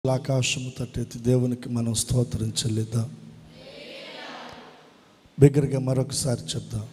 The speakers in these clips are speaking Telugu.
ఆకాశము తట్టెత్తి దేవునికి మనం స్తోత్రం చెల్లిద్దాం బిగ్గరగా మరొకసారి చెప్దాం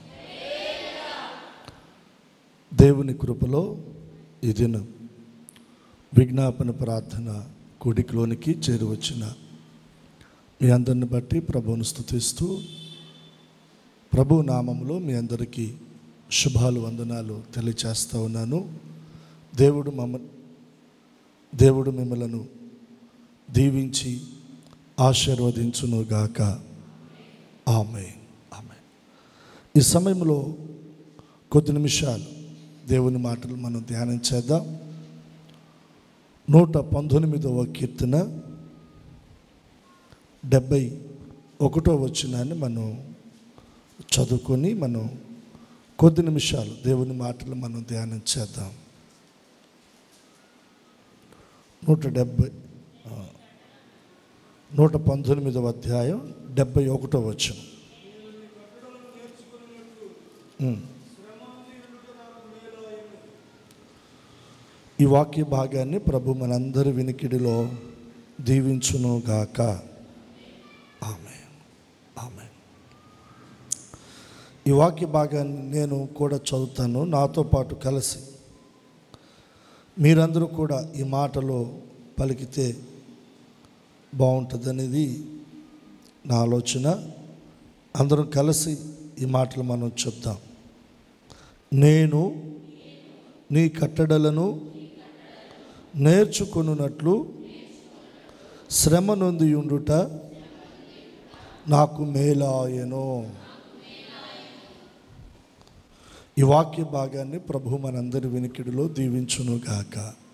దేవుని కృపలో ఈ దినం విజ్ఞాపన ప్రార్థన కూడికలోనికి చేరువచ్చిన మీ అందరిని బట్టి ప్రభువును స్తుతిస్తూ ప్రభు నామంలో మీ అందరికీ శుభాలు వందనాలు తెలియచేస్తూ ఉన్నాను దేవుడు మమ్మ దేవుడు మిమ్మలను దీవించి ఆశీర్వదించునుగాక ఆమె ఆమె ఈ సమయంలో కొద్ది నిమిషాలు దేవుని మాటలు మనం ధ్యానం చేద్దాం నూట పంతొమ్మిదవ కీర్తన డెబ్బై ఒకటో వచ్చినాన్ని మనం చదువుకొని మనం కొద్ది నిమిషాలు దేవుని మాటలు మనం ధ్యానం చేద్దాం నూట డెబ్బై ఆ, నూట పంతొమ్మిదవ అధ్యాయం డెబ్బై ఒకటో వచ్చం ఈ వాక్య భాగాన్ని ప్రభు మనందరి వినికిడిలో దీవించునుగాక ఆమె ఆమె ఈ వాక్య భాగాన్ని నేను కూడా చదువుతాను నాతో పాటు కలిసి మీరందరూ కూడా ఈ మాటలో పలికితే బాగుంటుందనేది నా ఆలోచన అందరం కలిసి ఈ మాటలు మనం చెప్దాం నేను నీ కట్టడలను నేర్చుకొనున్నట్లు శ్రమ నొంది ఉండుట నాకు మేలాయను ఈ వాక్య భాగాన్ని ప్రభు మనందరి వినికిడిలో దీవించునుగాక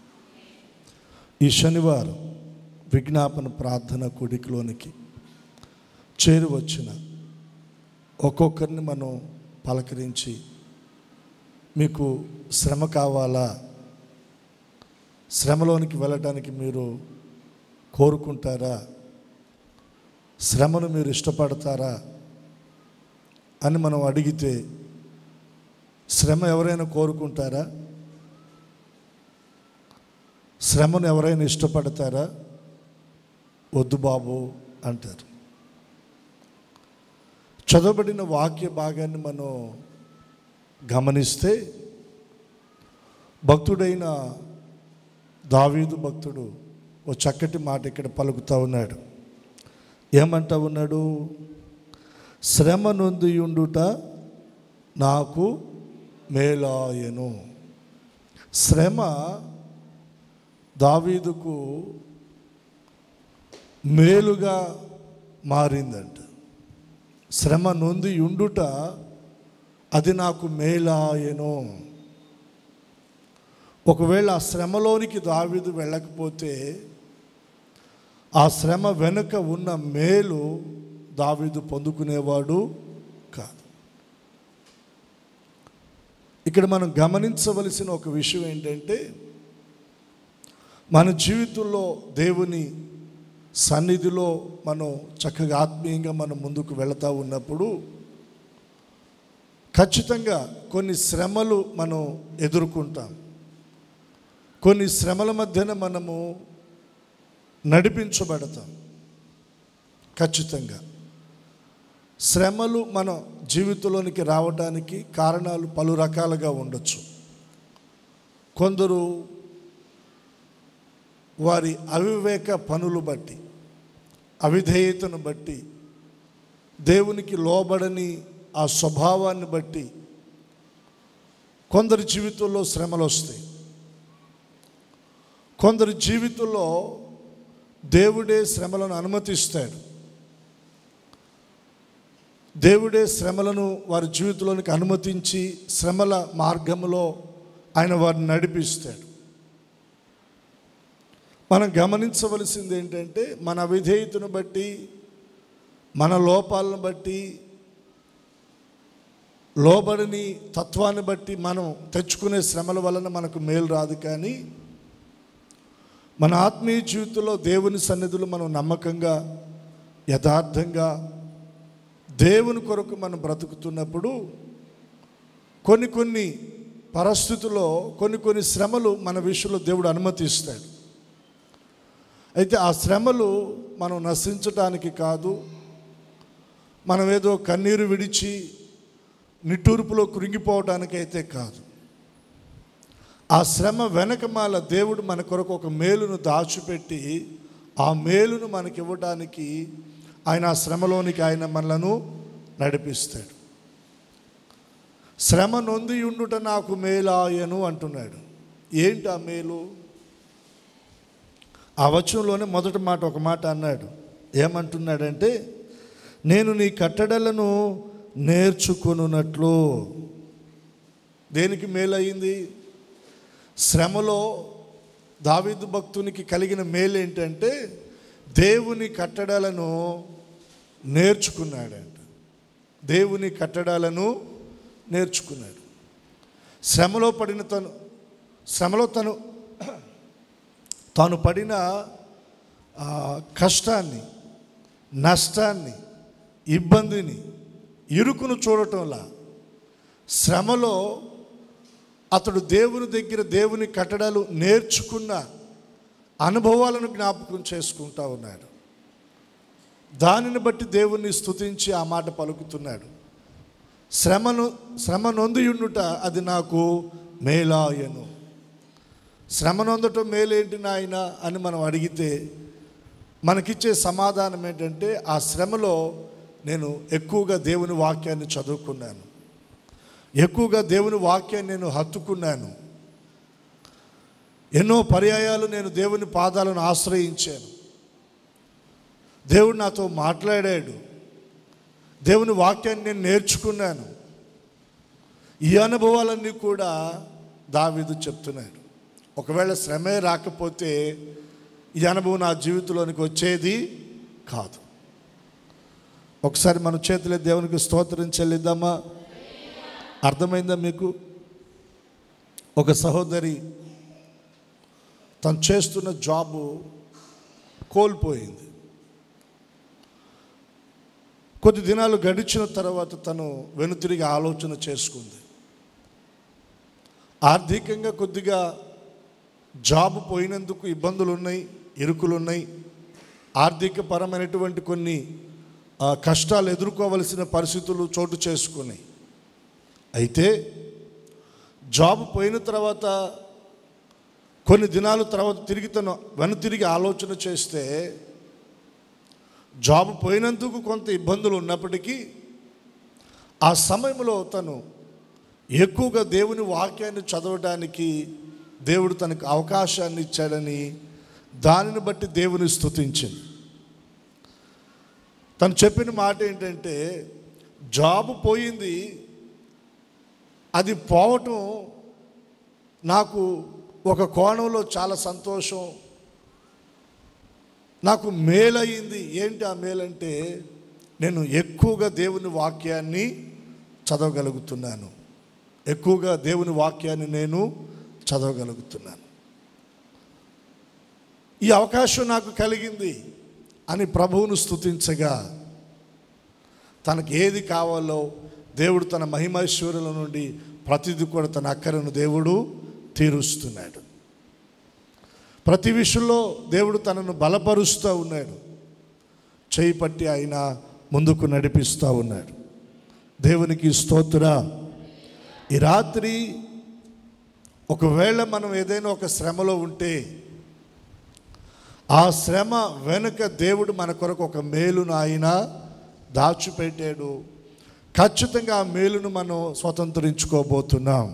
ఈ శనివారం విజ్ఞాపన ప్రార్థన కూడికలోనికి చేరి వచ్చిన ఒక్కొక్కరిని మనం పలకరించి మీకు శ్రమ కావాలా శ్రమలోనికి వెళ్ళటానికి మీరు కోరుకుంటారా శ్రమను మీరు ఇష్టపడతారా అని మనం అడిగితే శ్రమ ఎవరైనా కోరుకుంటారా శ్రమను ఎవరైనా ఇష్టపడతారా వద్దు బాబు అంటారు చదవబడిన వాక్య భాగాన్ని మనం గమనిస్తే భక్తుడైన దావీదు భక్తుడు ఓ చక్కటి మాట ఇక్కడ పలుకుతా ఉన్నాడు ఏమంటా ఉన్నాడు శ్రమ నొంది ఉండుట నాకు మేలాయను శ్రమ దావీదుకు మేలుగా మారిందంట శ్రమ నొంది ఉండుట అది నాకు మేలాయను ఒకవేళ ఆ శ్రమలోనికి దావీదు వెళ్ళకపోతే ఆ శ్రమ వెనుక ఉన్న మేలు దావీదు పొందుకునేవాడు కాదు ఇక్కడ మనం గమనించవలసిన ఒక విషయం ఏంటంటే మన జీవితంలో దేవుని సన్నిధిలో మనం చక్కగా ఆత్మీయంగా మనం ముందుకు వెళతా ఉన్నప్పుడు ఖచ్చితంగా కొన్ని శ్రమలు మనం ఎదుర్కొంటాం కొన్ని శ్రమల మధ్యన మనము నడిపించబడతాం ఖచ్చితంగా శ్రమలు మన జీవితంలోనికి రావడానికి కారణాలు పలు రకాలుగా ఉండొచ్చు కొందరు వారి అవివేక పనులు బట్టి అవిధేయతను బట్టి దేవునికి లోబడని ఆ స్వభావాన్ని బట్టి కొందరి జీవితంలో శ్రమలు వస్తాయి కొందరి జీవితంలో దేవుడే శ్రమలను అనుమతిస్తాడు దేవుడే శ్రమలను వారి జీవితంలోనికి అనుమతించి శ్రమల మార్గంలో ఆయన వారిని నడిపిస్తాడు మనం గమనించవలసింది ఏంటంటే మన అవిధేయతను బట్టి మన లోపాలను బట్టి లోబడిని తత్వాన్ని బట్టి మనం తెచ్చుకునే శ్రమల వలన మనకు మేలు రాదు కానీ మన ఆత్మీయ జీవితంలో దేవుని సన్నిధిలో మనం నమ్మకంగా యథార్థంగా దేవుని కొరకు మనం బ్రతుకుతున్నప్పుడు కొన్ని కొన్ని పరిస్థితుల్లో కొన్ని కొన్ని శ్రమలు మన విషయంలో దేవుడు అనుమతిస్తాడు అయితే ఆ శ్రమలు మనం నశించటానికి కాదు మనం ఏదో కన్నీరు విడిచి నిట్టూర్పులో కృంగిపోవటానికైతే కాదు ఆ శ్రమ వెనకమాల దేవుడు మన కొరకు ఒక మేలును దాచిపెట్టి ఆ మేలును మనకి ఇవ్వడానికి ఆయన ఆ శ్రమలోనికి ఆయన మనలను నడిపిస్తాడు శ్రమ నొంది ఉండుట నాకు మేలాయను అంటున్నాడు ఏంటి ఆ మేలు ఆ వచనంలోనే మొదటి మాట ఒక మాట అన్నాడు ఏమంటున్నాడంటే నేను నీ కట్టడలను నేర్చుకొనున్నట్లు దేనికి మేలయ్యింది శ్రమలో దావీదు భక్తునికి కలిగిన మేలు ఏంటంటే దేవుని కట్టడాలను నేర్చుకున్నాడంట దేవుని కట్టడాలను నేర్చుకున్నాడు శ్రమలో పడిన తను శ్రమలో తను తాను పడిన ఆ, కష్టాన్ని నష్టాన్ని ఇబ్బందిని ఇరుకును చూడటంలా శ్రమలో అతడు దేవుని దగ్గర దేవుని కట్టడాలు నేర్చుకున్న అనుభవాలను జ్ఞాపకం చేసుకుంటా ఉన్నాడు దానిని బట్టి దేవుణ్ణి స్తుతించి ఆ మాట పలుకుతున్నాడు శ్రమను శ్రమ నొందియుండుట అది నాకు మేలాయను శ్రమ నొందటం మేలేంటి నాయన అని మనం అడిగితే మనకిచ్చే సమాధానం ఏంటంటే ఆ శ్రమలో నేను ఎక్కువగా దేవుని వాక్యాన్ని చదువుకున్నాను ఎక్కువగా దేవుని వాక్యాన్ని నేను హత్తుకున్నాను ఎన్నో పర్యాయాలు నేను దేవుని పాదాలను ఆశ్రయించాను దేవుడు నాతో మాట్లాడాడు దేవుని వాక్యాన్ని నేను నేర్చుకున్నాను ఈ అనుభవాలన్నీ కూడా దావీదు చెప్తున్నాడు ఒకవేళ శ్రమే రాకపోతే ఈ అనుభవం నా జీవితంలోనికి వచ్చేది కాదు ఒకసారి మన చేతులే దేవునికి స్తోత్రం చెల్లిద్దామా అర్థమైందా మీకు ఒక సహోదరి తను చేస్తున్న జాబు కోల్పోయింది కొద్ది దినాలు గడిచిన తర్వాత తను వెనుతిరిగి ఆలోచన చేసుకుంది ఆర్థికంగా కొద్దిగా జాబ్ పోయినందుకు ఇబ్బందులు ఉన్నాయి ఇరుకులు ఉన్నాయి ఆర్థిక పరమైనటువంటి కొన్ని ఆ, కష్టాలు ఎదుర్కోవలసిన పరిస్థితులు చోటు చేసుకున్నాయి అయితే జాబ్ పోయిన తర్వాత కొన్ని దినాల తర్వాత తిరిగి తను వెనుతిరిగి ఆలోచన చేస్తే జాబ్ పోయినందుకు కొంత ఇబ్బందులు ఉన్నప్పటికీ ఆ సమయంలో తను ఎక్కువగా దేవుని వాక్యాన్ని చదవడానికి దేవుడు తనకు అవకాశాన్ని ఇచ్చాడని దానిని బట్టి దేవుని స్తుతించింది తను చెప్పిన మాట ఏంటంటే జాబ్ పోయింది అది పోవటం నాకు ఒక కోణంలో చాలా సంతోషం నాకు మేలయింది ఏంటి ఆ మేలంటే నేను ఎక్కువగా దేవుని వాక్యాన్ని చదవగలుగుతున్నాను ఎక్కువగా దేవుని వాక్యాన్ని నేను చదవగలుగుతున్నాను ఈ అవకాశం నాకు కలిగింది అని ప్రభువును స్తుతించగా తనకి ఏది కావాలో దేవుడు తన మహిమైశ్వర్యుల నుండి ప్రతిది కూడా తన అక్కరను దేవుడు తీరుస్తున్నాడు ప్రతి విషయంలో దేవుడు తనను బలపరుస్తూ ఉన్నాడు చేయి పట్టి ఆయన ముందుకు నడిపిస్తూ ఉన్నాడు దేవునికి స్తోత్ర ఈ రాత్రి ఒకవేళ మనం ఏదైనా ఒక శ్రమలో ఉంటే ఆ శ్రమ వెనుక దేవుడు మన కొరకు ఒక మేలును ఆయన దాచిపెట్టాడు ఖచ్చితంగా ఆ మేలును మనం స్వతంత్రించుకోబోతున్నాం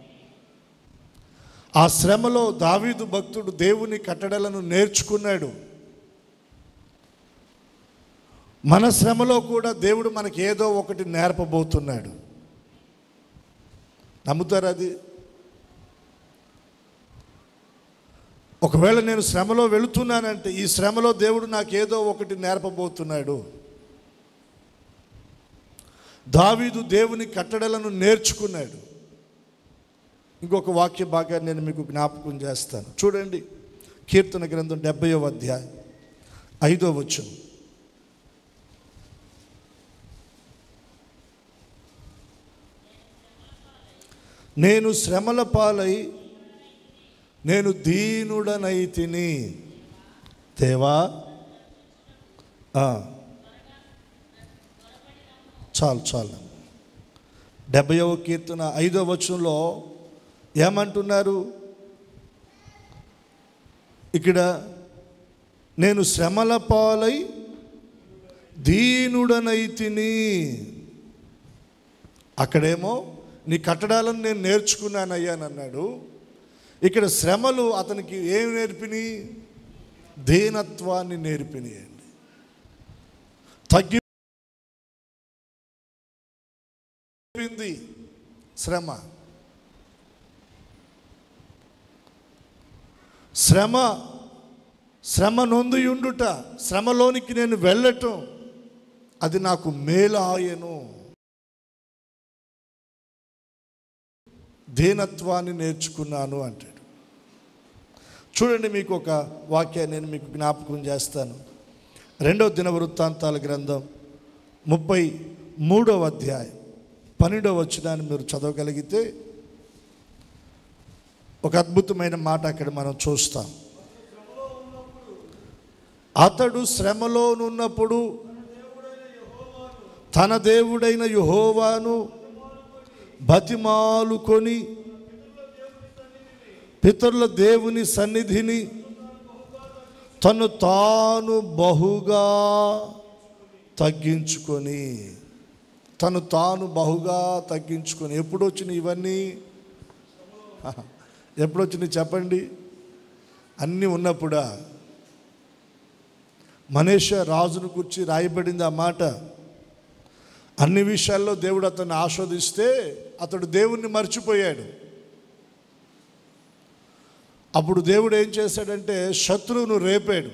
ఆ శ్రమలో దావీదు భక్తుడు దేవుని కట్టడలను నేర్చుకున్నాడు మన శ్రమలో కూడా దేవుడు మనకి ఏదో ఒకటి నేర్పబోతున్నాడు నమ్ముతారు అది ఒకవేళ నేను శ్రమలో వెళుతున్నానంటే ఈ శ్రమలో దేవుడు నాకు ఏదో ఒకటి నేర్పబోతున్నాడు దావీదు దేవుని కట్టడలను నేర్చుకున్నాడు ఇంకొక వాక్య భాగాన్ని నేను మీకు జ్ఞాపకం చేస్తాను చూడండి కీర్తన గ్రంథం డెబ్బయో అధ్యాయం ఐదో వచ్చు నేను శ్రమల పాలై నేను దీనుడనైతిని దేవా ఆ. చాలు చాలు డెబ్బైవ కీర్తన ఐదవ వచనంలో ఏమంటున్నారు ఇక్కడ నేను శ్రమల పాలై దీనుడనైతిని అక్కడేమో నీ కట్టడాలను నేను నేర్చుకున్నానయ్యానన్నాడు ఇక్కడ శ్రమలు అతనికి ఏం నేర్పిని దీనత్వాన్ని నేర్పినాయండి తగ్గి నేర్పింది శ్రమ శ్రమ శ్రమ నొందుయుండుట శ్రమలోనికి నేను వెళ్ళటం అది నాకు మేలాయను దీనత్వాన్ని నేర్చుకున్నాను అంటాడు చూడండి మీకు ఒక వాక్యాన్ని నేను మీకు జ్ఞాపకం చేస్తాను రెండవ దిన వృత్తాంతాల గ్రంథం ముప్పై మూడవ అధ్యాయం పన్నెండవ వచ్చినాన్ని మీరు చదవగలిగితే ఒక అద్భుతమైన మాట అక్కడ మనం చూస్తాం అతడు శ్రమలోనున్నప్పుడు తన దేవుడైన యహోవాను బతిమాలుకొని పితరుల దేవుని సన్నిధిని తను తాను బహుగా తగ్గించుకొని తను తాను బహుగా తగ్గించుకొని ఎప్పుడు వచ్చినాయి ఇవన్నీ ఎప్పుడు వచ్చినాయి చెప్పండి అన్నీ ఉన్నప్పుడా మనేష రాజును కూర్చి రాయబడింది ఆ మాట అన్ని విషయాల్లో దేవుడు అతన్ని ఆస్వాదిస్తే అతడు దేవుణ్ణి మర్చిపోయాడు అప్పుడు దేవుడు ఏం చేశాడంటే శత్రువును రేపాడు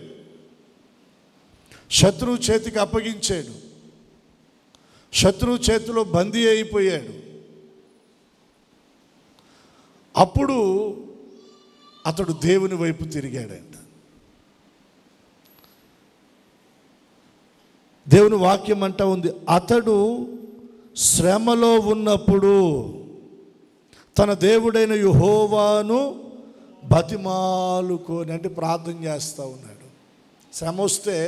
శత్రువు చేతికి అప్పగించాడు శత్రువు చేతిలో బందీ అయిపోయాడు అప్పుడు అతడు దేవుని వైపు తిరిగాడంట దేవుని వాక్యం అంటా ఉంది అతడు శ్రమలో ఉన్నప్పుడు తన దేవుడైన యుహోవాను బతిమాలుకొని అంటే ప్రార్థన చేస్తూ ఉన్నాడు శ్రమ వస్తే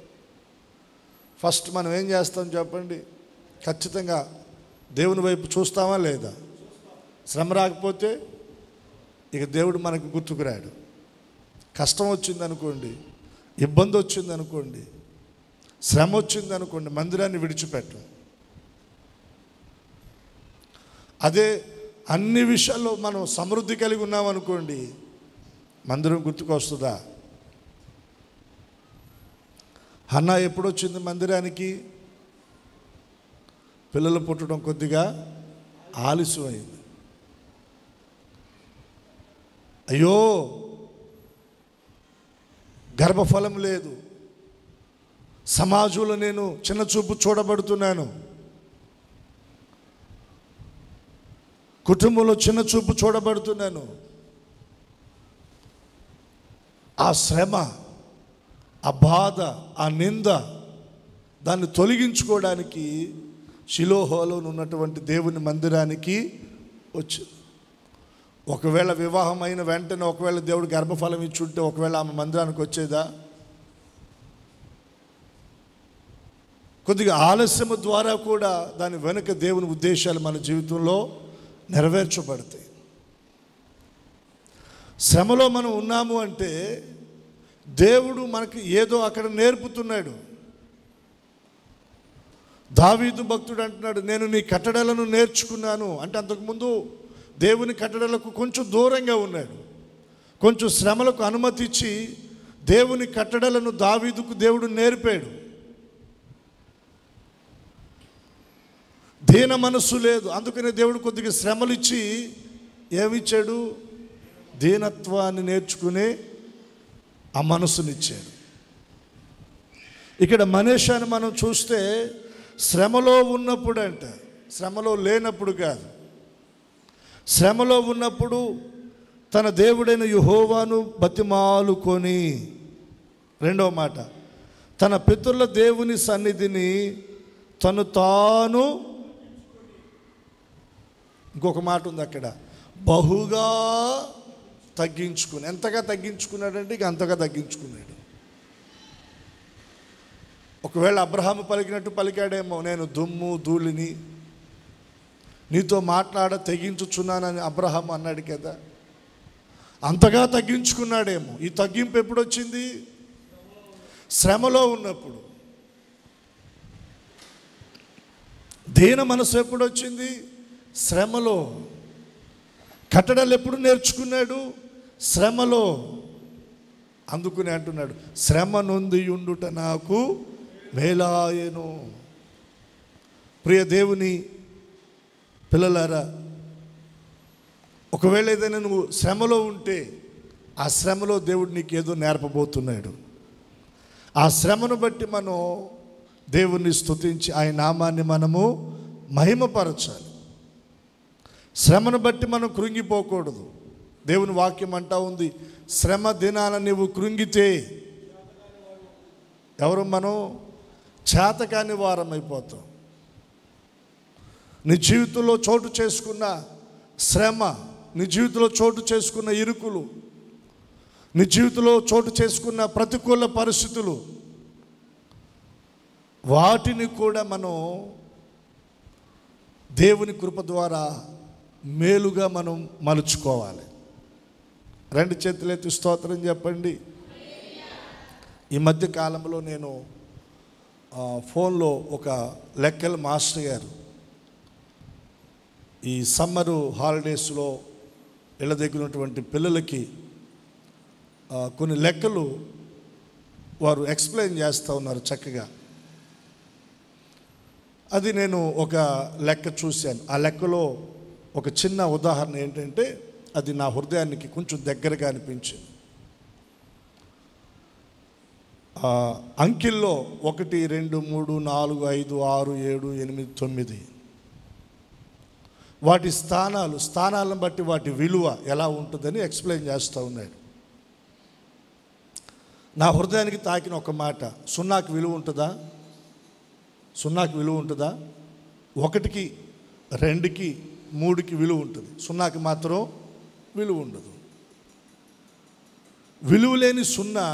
ఫస్ట్ మనం ఏం చేస్తాం చెప్పండి ఖచ్చితంగా దేవుని వైపు చూస్తామా లేదా శ్రమ రాకపోతే ఇక దేవుడు మనకు గుర్తుకురాడు కష్టం వచ్చిందనుకోండి ఇబ్బంది వచ్చిందనుకోండి శ్రమ వచ్చిందనుకోండి మందిరాన్ని విడిచిపెట్టం అదే అన్ని విషయాల్లో మనం సమృద్ధి కలిగి ఉన్నామనుకోండి మందిరం గుర్తుకొస్తుందా అన్న ఎప్పుడు వచ్చింది మందిరానికి పిల్లలు పుట్టడం కొద్దిగా ఆలస్యమైంది అయ్యో గర్భఫలం లేదు సమాజంలో నేను చిన్న చూపు చూడబడుతున్నాను కుటుంబంలో చిన్న చూపు చూడబడుతున్నాను ఆ శ్రమ ఆ బాధ ఆ నింద దాన్ని తొలగించుకోవడానికి శిలోహోలో ఉన్నటువంటి దేవుని మందిరానికి వచ్చింది ఒకవేళ వివాహం అయిన వెంటనే ఒకవేళ దేవుడు గర్భఫలం ఇచ్చుంటే ఒకవేళ ఆమె మందిరానికి వచ్చేదా కొద్దిగా ఆలస్యము ద్వారా కూడా దాని వెనుక దేవుని ఉద్దేశాలు మన జీవితంలో నెరవేర్చబడతాయి శ్రమలో మనం ఉన్నాము అంటే దేవుడు మనకి ఏదో అక్కడ నేర్పుతున్నాడు దావీదు భక్తుడు అంటున్నాడు నేను నీ కట్టడలను నేర్చుకున్నాను అంటే అంతకుముందు దేవుని కట్టడలకు కొంచెం దూరంగా ఉన్నాడు కొంచెం శ్రమలకు అనుమతి ఇచ్చి దేవుని కట్టడలను దావీదుకు దేవుడు నేర్పాడు దీన మనస్సు లేదు అందుకనే దేవుడు కొద్దిగా శ్రమలు ఇచ్చి ఏమిచ్చాడు దీనత్వాన్ని నేర్చుకునే ఆ మనసునిచ్చాడు ఇక్కడ మనీషాని మనం చూస్తే శ్రమలో ఉన్నప్పుడు అంట శ్రమలో లేనప్పుడు కాదు శ్రమలో ఉన్నప్పుడు తన దేవుడైన యుహోవాను బతిమాలుకొని రెండవ మాట తన పితరుల దేవుని సన్నిధిని తను తాను ఇంకొక మాట ఉంది అక్కడ బహుగా తగ్గించుకుని ఎంతగా తగ్గించుకున్నాడంటే ఇక అంతగా తగ్గించుకున్నాడు ఒకవేళ అబ్రహాము పలికినట్టు పలికాడేమో నేను దుమ్ము ధూళిని నీతో మాట్లాడ తెగించుచున్నానని అబ్రహాం అన్నాడు కదా అంతగా తగ్గించుకున్నాడేమో ఈ తగ్గింపు ఎప్పుడు వచ్చింది శ్రమలో ఉన్నప్పుడు దీన మనసు ఎప్పుడు వచ్చింది శ్రమలో కట్టడాలు ఎప్పుడు నేర్చుకున్నాడు శ్రమలో అందుకుని అంటున్నాడు శ్రమ నొంది ఉండుట నాకు మేలాయను ప్రియ దేవుని పిల్లలారా ఒకవేళ ఏదైనా నువ్వు శ్రమలో ఉంటే ఆ శ్రమలో దేవుడు నీకు ఏదో నేర్పబోతున్నాడు ఆ శ్రమను బట్టి మనం దేవుణ్ణి స్తుతించి ఆయన నామాన్ని మనము మహిమపరచాలి శ్రమను బట్టి మనం కృంగిపోకూడదు దేవుని వాక్యం అంటా ఉంది శ్రమ దినాన నువ్వు కృంగితే ఎవరు మనం చేతకాని వారం అయిపోతాం నీ జీవితంలో చోటు చేసుకున్న శ్రమ నీ జీవితంలో చోటు చేసుకున్న ఇరుకులు నీ జీవితంలో చోటు చేసుకున్న ప్రతికూల పరిస్థితులు వాటిని కూడా మనం దేవుని కృప ద్వారా మేలుగా మనం మలుచుకోవాలి రెండు చేతులెత్తి స్తోత్రం చెప్పండి ఈ మధ్య కాలంలో నేను ఆ, ఫోన్లో ఒక లెక్కల మాస్టర్ గారు ఈ సమ్మరు హాలిడేస్లో ఇళ్ళ దగ్గర ఉన్నటువంటి పిల్లలకి ఆ, కొన్ని లెక్కలు వారు ఎక్స్ప్లెయిన్ చేస్తూ ఉన్నారు చక్కగా అది నేను ఒక లెక్క చూశాను ఆ లెక్కలో ఒక చిన్న ఉదాహరణ ఏంటంటే అది నా హృదయానికి కొంచెం దగ్గరగా అనిపించింది ఆ, అంకెల్లో ఒకటి రెండు మూడు నాలుగు ఐదు ఆరు ఏడు ఎనిమిది తొమ్మిది వాటి స్థానాలు స్థానాలను బట్టి వాటి విలువ ఎలా ఉంటుందని ఎక్స్ప్లెయిన్ చేస్తూ ఉన్నాడు నా హృదయానికి తాకిన ఒక మాట సున్నాకి విలువ ఉంటుందా సున్నాకి విలువ ఉంటుందా ఒకటికి రెండుకి మూడుకి విలువ ఉంటుంది సున్నాకి మాత్రం విలువ ఉండదు విలువ లేని సున్నా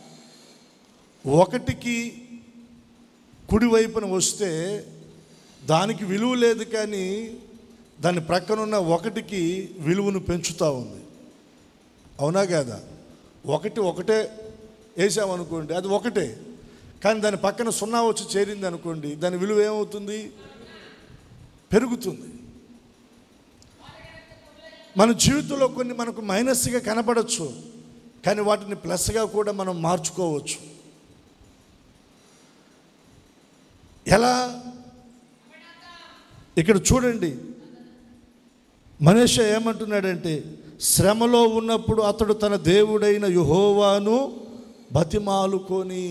ఒకటికి కుడివైపున వస్తే దానికి విలువ లేదు కానీ దాని ప్రక్కనున్న ఒకటికి విలువను పెంచుతూ ఉంది అవునా కాదా ఒకటి ఒకటే వేసామనుకోండి అది ఒకటే కానీ దాని పక్కన సున్నా వచ్చి చేరింది అనుకోండి దాని విలువ ఏమవుతుంది పెరుగుతుంది మన జీవితంలో కొన్ని మనకు మైనస్గా కనపడచ్చు కానీ వాటిని ప్లస్గా కూడా మనం మార్చుకోవచ్చు ఎలా ఇక్కడ చూడండి మనిషి ఏమంటున్నాడంటే శ్రమలో ఉన్నప్పుడు అతడు తన దేవుడైన యుహోవాను బతిమాలుకొని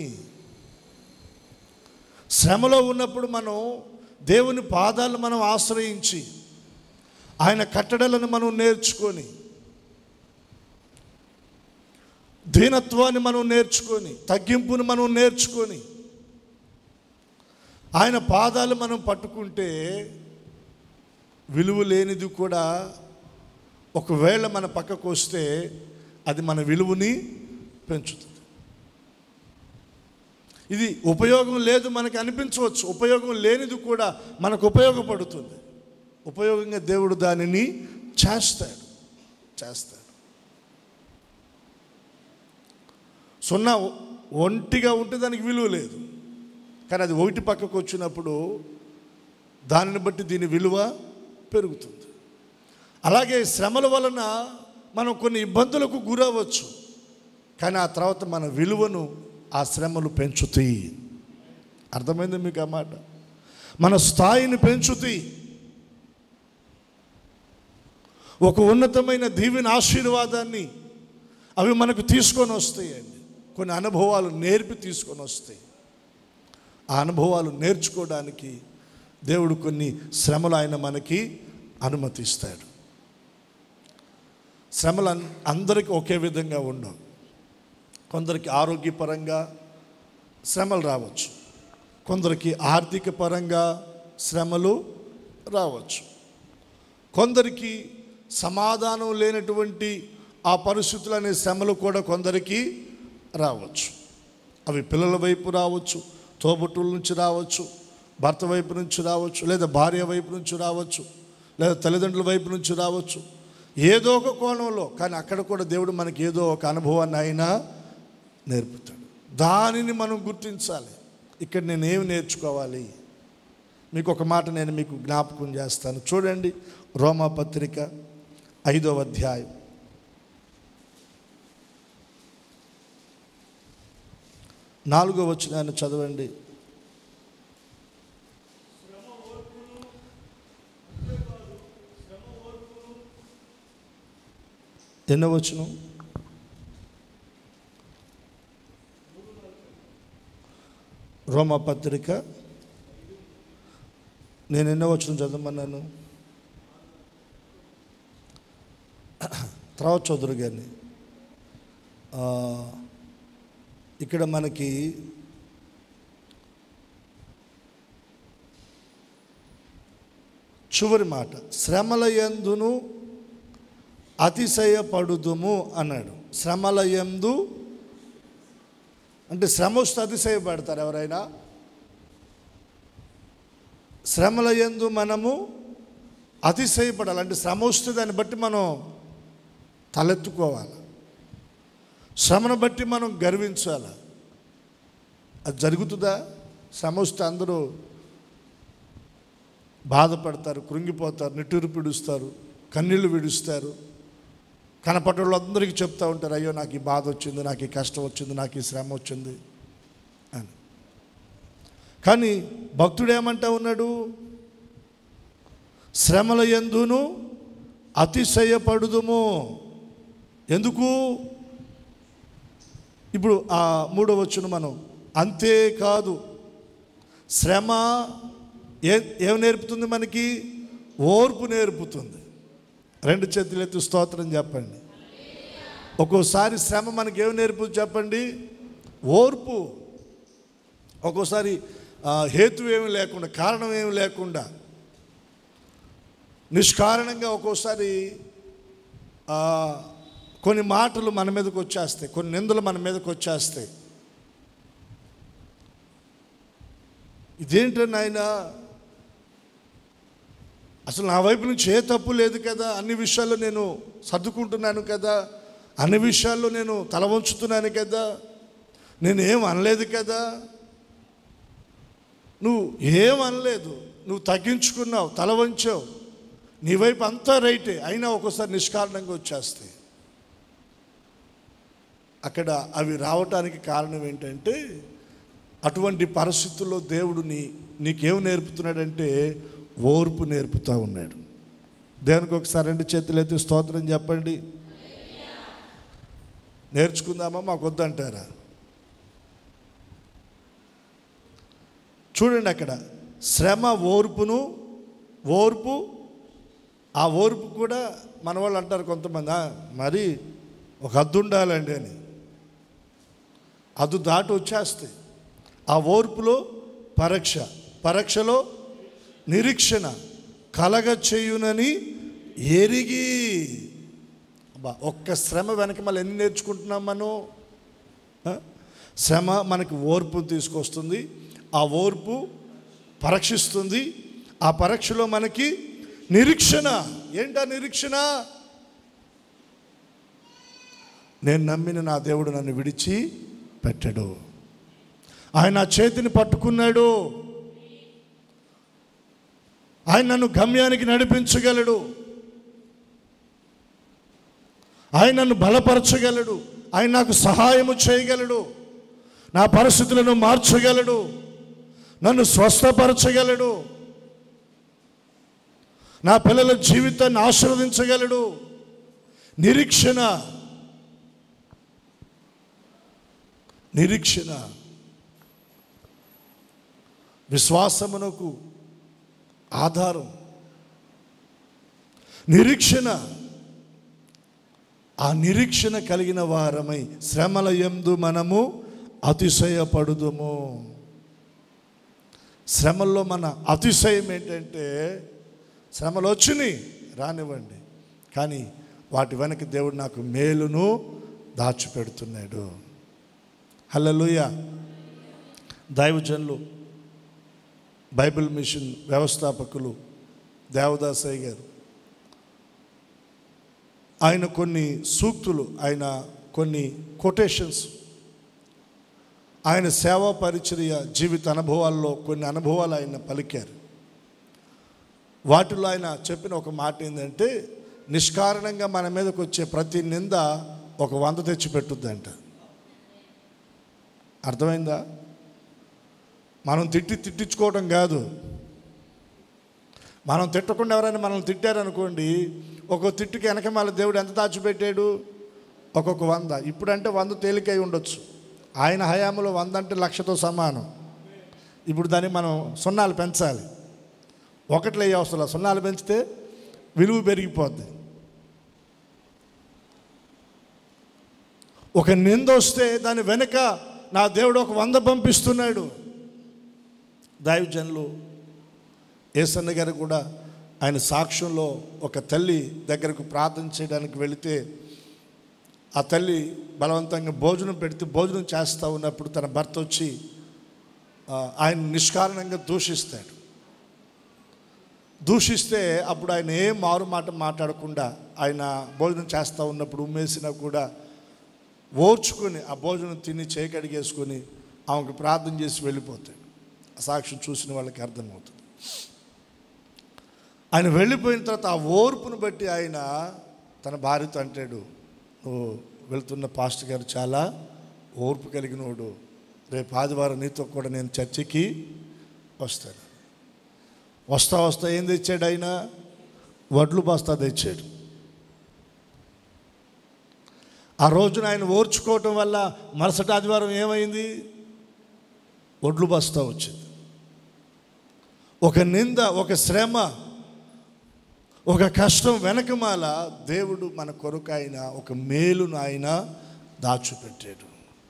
శ్రమలో ఉన్నప్పుడు మనం దేవుని పాదాలు మనం ఆశ్రయించి ఆయన కట్టడలను మనం నేర్చుకొని దీనత్వాన్ని మనం నేర్చుకొని తగ్గింపుని మనం నేర్చుకొని ఆయన పాదాలు మనం పట్టుకుంటే విలువ లేనిది కూడా ఒకవేళ మన పక్కకు వస్తే అది మన విలువని పెంచుతుంది ఇది ఉపయోగం లేదు మనకి అనిపించవచ్చు ఉపయోగం లేనిది కూడా మనకు ఉపయోగపడుతుంది ఉపయోగంగా దేవుడు దానిని చేస్తాడు చేస్తాడు సున్నా ఒంటిగా ఉంటే దానికి విలువ లేదు కానీ అది ఒకటి పక్కకు వచ్చినప్పుడు దానిని బట్టి దీని విలువ పెరుగుతుంది అలాగే శ్రమల వలన మనం కొన్ని ఇబ్బందులకు గురవచ్చు కానీ ఆ తర్వాత మన విలువను ఆ శ్రమలు పెంచుతాయి అర్థమైంది మీకు ఆ మాట మన స్థాయిని పెంచుతాయి ఒక ఉన్నతమైన దీవెన ఆశీర్వాదాన్ని అవి మనకు తీసుకొని వస్తాయండి కొన్ని అనుభవాలు నేర్పి తీసుకొని వస్తాయి ఆ అనుభవాలు నేర్చుకోవడానికి దేవుడు కొన్ని శ్రమలు ఆయన మనకి అనుమతిస్తాడు శ్రమలు అన్- అందరికీ ఒకే విధంగా ఉండవు కొందరికి ఆరోగ్యపరంగా శ్రమలు రావచ్చు కొందరికి ఆర్థిక పరంగా శ్రమలు రావచ్చు కొందరికి సమాధానం లేనటువంటి ఆ పరిస్థితులు అనే శ్రమలు కూడా కొందరికి రావచ్చు అవి పిల్లల వైపు రావచ్చు తోబుట్టుల నుంచి రావచ్చు భర్త వైపు నుంచి రావచ్చు లేదా భార్య వైపు నుంచి రావచ్చు లేదా తల్లిదండ్రుల వైపు నుంచి రావచ్చు ఏదో ఒక కోణంలో కానీ అక్కడ కూడా దేవుడు మనకి ఏదో ఒక అనుభవాన్ని అయినా నేర్పుతాడు దానిని మనం గుర్తించాలి ఇక్కడ నేను ఏమి నేర్చుకోవాలి మీకు ఒక మాట నేను మీకు జ్ఞాపకం చేస్తాను చూడండి రోమా పత్రిక ఐదవ అధ్యాయం నాలుగో వచ్చినాన్ని చదవండి ఎన్నో వచ్చును రోమా పత్రిక నేను ఎన్నో వచ్చిన చదవమన్నాను తర్వాత చదురు గారిని ఆ, ఇక్కడ మనకి చివరి మాట శ్రమల యందును అతిశయపడుదుము అన్నాడు శ్రమల యందు అంటే శ్రమ వస్తే అతిశయపడతారు ఎవరైనా శ్రమల యందు మనము అతిశయపడాలి అంటే శ్రమ వస్తే దాన్ని బట్టి మనం తలెత్తుకోవాలి శ్రమను బట్టి మనం గర్వించాలి అది జరుగుతుందా శ్రమ వస్తే అందరూ బాధపడతారు కృంగిపోతారు నిట్టూరు పిడుస్తారు కన్నీళ్లు విడుస్తారు కనపడ్డ వాళ్ళందరికీ చెప్తూ ఉంటారు అయ్యో నాకు ఈ బాధ వచ్చింది నాకు ఈ కష్టం వచ్చింది నాకు ఈ శ్రమ వచ్చింది అని కానీ భక్తుడు ఏమంటా ఉన్నాడు శ్రమల ఎందును అతిశయపడుదుము ఎందుకు ఇప్పుడు ఆ మూడో వచ్చును మనం అంతేకాదు శ్రమ ఏ ఏం నేర్పుతుంది మనకి ఓర్పు నేర్పుతుంది రెండు చేతులు ఎత్తి స్తోత్రం చెప్పండి ఒక్కోసారి శ్రమ మనకి ఏం నేర్పుతుంది చెప్పండి ఓర్పు ఒక్కోసారి ఆ, హేతు ఏమి లేకుండా కారణం ఏమి లేకుండా నిష్కారణంగా ఒక్కోసారి ఆ, కొన్ని మాటలు మన మీదకి వచ్చేస్తాయి కొన్ని నిందలు మన మీదకి వచ్చేస్తాయి ఇదేంటని ఆయన అసలు నా వైపు నుంచి ఏ తప్పు లేదు కదా అన్ని విషయాల్లో నేను సర్దుకుంటున్నాను కదా అన్ని విషయాల్లో నేను తల వంచుతున్నాను కదా నేను ఏం అనలేదు కదా నువ్వు ఏం అనలేదు నువ్వు తగ్గించుకున్నావు తల వంచావు నీ వైపు అంతా రైటే అయినా ఒక్కోసారి నిష్కారణంగా వచ్చేస్తాయి అక్కడ అవి రావటానికి కారణం ఏంటంటే అటువంటి పరిస్థితుల్లో దేవుడు నీ నీకేం నేర్పుతున్నాడంటే ఓర్పు నేర్పుతూ ఉన్నాడు దేవునికి ఒకసారి రెండు చేతులు ఎత్తి స్తోత్రం చెప్పండి నేర్చుకుందామా మాకు వద్దంటారా చూడండి అక్కడ శ్రమ ఓర్పును ఓర్పు ఆ ఓర్పు కూడా మన వాళ్ళు అంటారు కొంతమంది "ఆ, మరి ఒక హద్దు ఉండాలండి అని హద్దు దాటి వచ్చేస్తాయి ఆ ఓర్పులో పరీక్ష పరీక్షలో నిరీక్షణ కలగ చేయునని ఎరిగి అబ్బా ఒక్క శ్రమ వెనక మళ్ళీ ఎన్ని నేర్చుకుంటున్నాం మనం ఆ? శ్రమ మనకి ఓర్పు తీసుకొస్తుంది ఆ ఓర్పు పరీక్షిస్తుంది ఆ పరీక్షలో మనకి నిరీక్షణ ఏంటా నిరీక్షణ నేను నమ్మిన నా దేవుడు నన్ను విడిచి పెట్టాడు ఆయన నా చేతిని పట్టుకున్నాడు ఆయన నన్ను గమ్యానికి నడిపించగలడు ఆయన నన్ను బలపరచగలడు ఆయన నాకు సహాయము చేయగలడు నా పరిస్థితులను మార్చగలడు నన్ను స్వస్థపరచగలడు నా పిల్లల జీవితాన్ని ఆశీర్వదించగలడు నిరీక్షణ నిరీక్షణ విశ్వాసమునకు ఆధారం నిరీక్షణ ఆ నిరీక్షణ కలిగిన వారమై శ్రమల యందు మనము అతిశయపడుదుము శ్రమల్లో మన అతిశయం ఏంటంటే శ్రమలు వచ్చినాయి రానివ్వండి కానీ వాటి వెనక దేవుడు నాకు మేలును దాచిపెడుతున్నాడు హల్లెలూయా దైవజనులు బైబిల్ మిషన్ వ్యవస్థాపకులు దేవదాసయ్య గారు ఆయన కొన్ని సూక్తులు ఆయన కొన్ని కొటేషన్స్ ఆయన సేవా పరిచర్య జీవిత అనుభవాల్లో కొన్ని అనుభవాలు ఆయన పలికారు వాటిలో ఆయన చెప్పిన ఒక మాట ఏంటంటే నిష్కారణంగా మన మీదకి వచ్చే ప్రతి నింద ఒక వంద తెచ్చి పెట్టుద్దంట అర్థమైందా మనం తిట్టి తిట్టించుకోవడం కాదు మనం తిట్టకుండా ఎవరైనా మనల్ని తిట్టారనుకోండి ఒక్కొక్క తిట్టుకి వెనక మళ్ళీ దేవుడు ఎంత దాచిపెట్టాడు ఒక్కొక్క వంద ఇప్పుడంటే వంద తేలికై ఉండొచ్చు ఆయన హయాంలో వంద అంటే లక్షతో సమానం ఇప్పుడు దాన్ని మనం సున్నాలు పెంచాలి ఒకట్లో ఏ అవసరం లేదు. సున్నాలు పెంచితే విలువ పెరిగిపోద్ది ఒక నింద వస్తే దాని వెనుక నా దేవుడు ఒక వంద పంపిస్తున్నాడు దైవజనులు ఏసన్న గారు కూడా ఆయన సాక్ష్యంలో ఒక తల్లి దగ్గరకు ప్రార్థన చేయడానికి వెళితే ఆ తల్లి బలవంతంగా భోజనం పెడితే భోజనం చేస్తూ ఉన్నప్పుడు తన భర్త వచ్చి ఆ, ఆయన నిష్కారణంగా దూషిస్తాడు దూషిస్తే అప్పుడు ఆయన ఏ మారు మాట మాట్లాడకుండా ఆయన భోజనం చేస్తూ ఉన్నప్పుడు ఉమ్మేసినా కూడా ఓర్చుకొని ఆ భోజనం తిని చేయకడిగేసుకొని ఆమెకు ప్రార్థన చేసి వెళ్ళిపోతాడు ఆ సాక్ష్యం చూసిన వాళ్ళకి అర్థమవుతుంది ఆయన వెళ్ళిపోయిన తర్వాత ఆ ఓర్పును బట్టి ఆయన తన భార్యతో అంటాడు నువ్వు వెళ్తున్న పాస్టర్ గారు చాలా ఓర్పు కలిగినోడు రేపు ఆదివారం నీతో కూడా నేను చర్చికి వస్తాను వస్తా వస్తా ఏం తెచ్చాడు ఆయన వడ్లు బస్తా తెచ్చాడు ఆ రోజున ఆయన ఓర్చుకోవటం వల్ల మరుసటి ఆదివారం ఏమైంది ఒడ్లు బస్తా వచ్చింది ఒక నింద ఒక శ్రమ ఒక కష్టం వెనకమాల దేవుడు మన కొరకు ఆయన ఒక మేలును ఆయన దాచిపెట్టాడు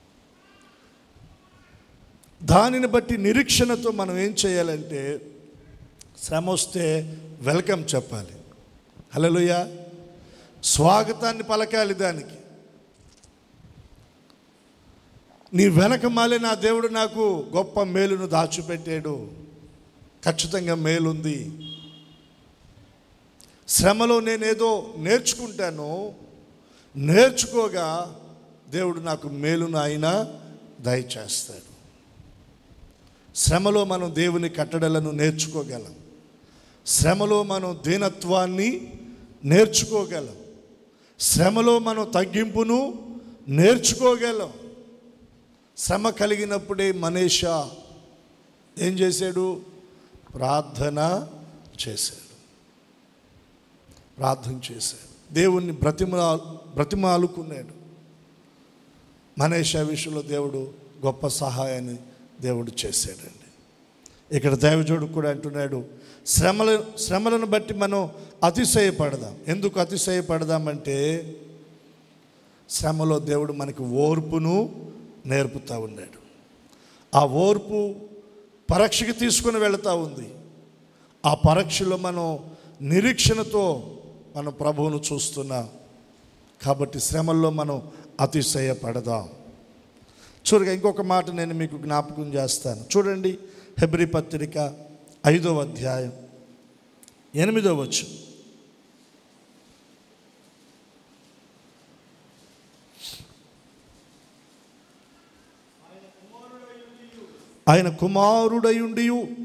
దానిని బట్టి నిరీక్షణతో మనం ఏం చేయాలంటే శ్రమ వస్తే వెల్కమ్ చెప్పాలి హలోయ స్వాగతాన్ని పలకాలి దానికి నీ వెనక మాలే నా దేవుడు నాకు గొప్ప మేలును దాచిపెట్టాడు ఖచ్చితంగా మేలుంది శ్రమలో నేనేదో నేర్చుకుంటాను నేర్చుకోగా దేవుడు నాకు మేలును ఆయన దయచేస్తాడు శ్రమలో మనం దేవుని కట్టడలను నేర్చుకోగలం శ్రమలో మనం దీనత్వాన్ని నేర్చుకోగలం శ్రమలో మనం తగ్గింపును నేర్చుకోగలం శ్రమ కలిగినప్పుడే మనీషా ఏం చేశాడు ప్రార్థన చేశాడు ప్రార్థన చేశాడు దేవుణ్ణి బ్రతిమా బ్రతిమాలుకున్నాడు మనీషా విషయంలో దేవుడు గొప్ప సహాయాన్ని దేవుడు చేశాడండి ఇక్కడ దైవజోడు కూడా అంటున్నాడు శ్రమల శ్రమలను బట్టి మనం అతిశయపడదాం ఎందుకు అతిశయపడదామంటే శ్రమలో దేవుడు మనకి ఓర్పును నేర్పుతూ ఉన్నాడు ఆ ఓర్పు పరీక్షకి తీసుకుని వెళుతూ ఉంది ఆ పరీక్షలో మనం నిరీక్షణతో మనం ప్రభువును చూస్తున్నాం కాబట్టి శ్రమల్లో మనం అతిశయపడదాం చూడగా ఇంకొక మాట నేను మీకు జ్ఞాపకం చేస్తాను చూడండి హెబ్రి పత్రిక ఐదవ అధ్యాయం ఎనిమిదవ వచ్చు ఆయన కుమారుడయుండి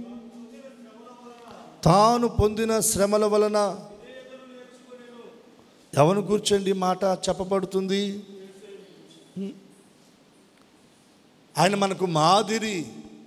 తాను పొందిన శ్రమల వలన ఎవను కూర్చోండి ఈ మాట చెప్పబడుతుంది హ్మ్. ఆయన మనకు మాదిరి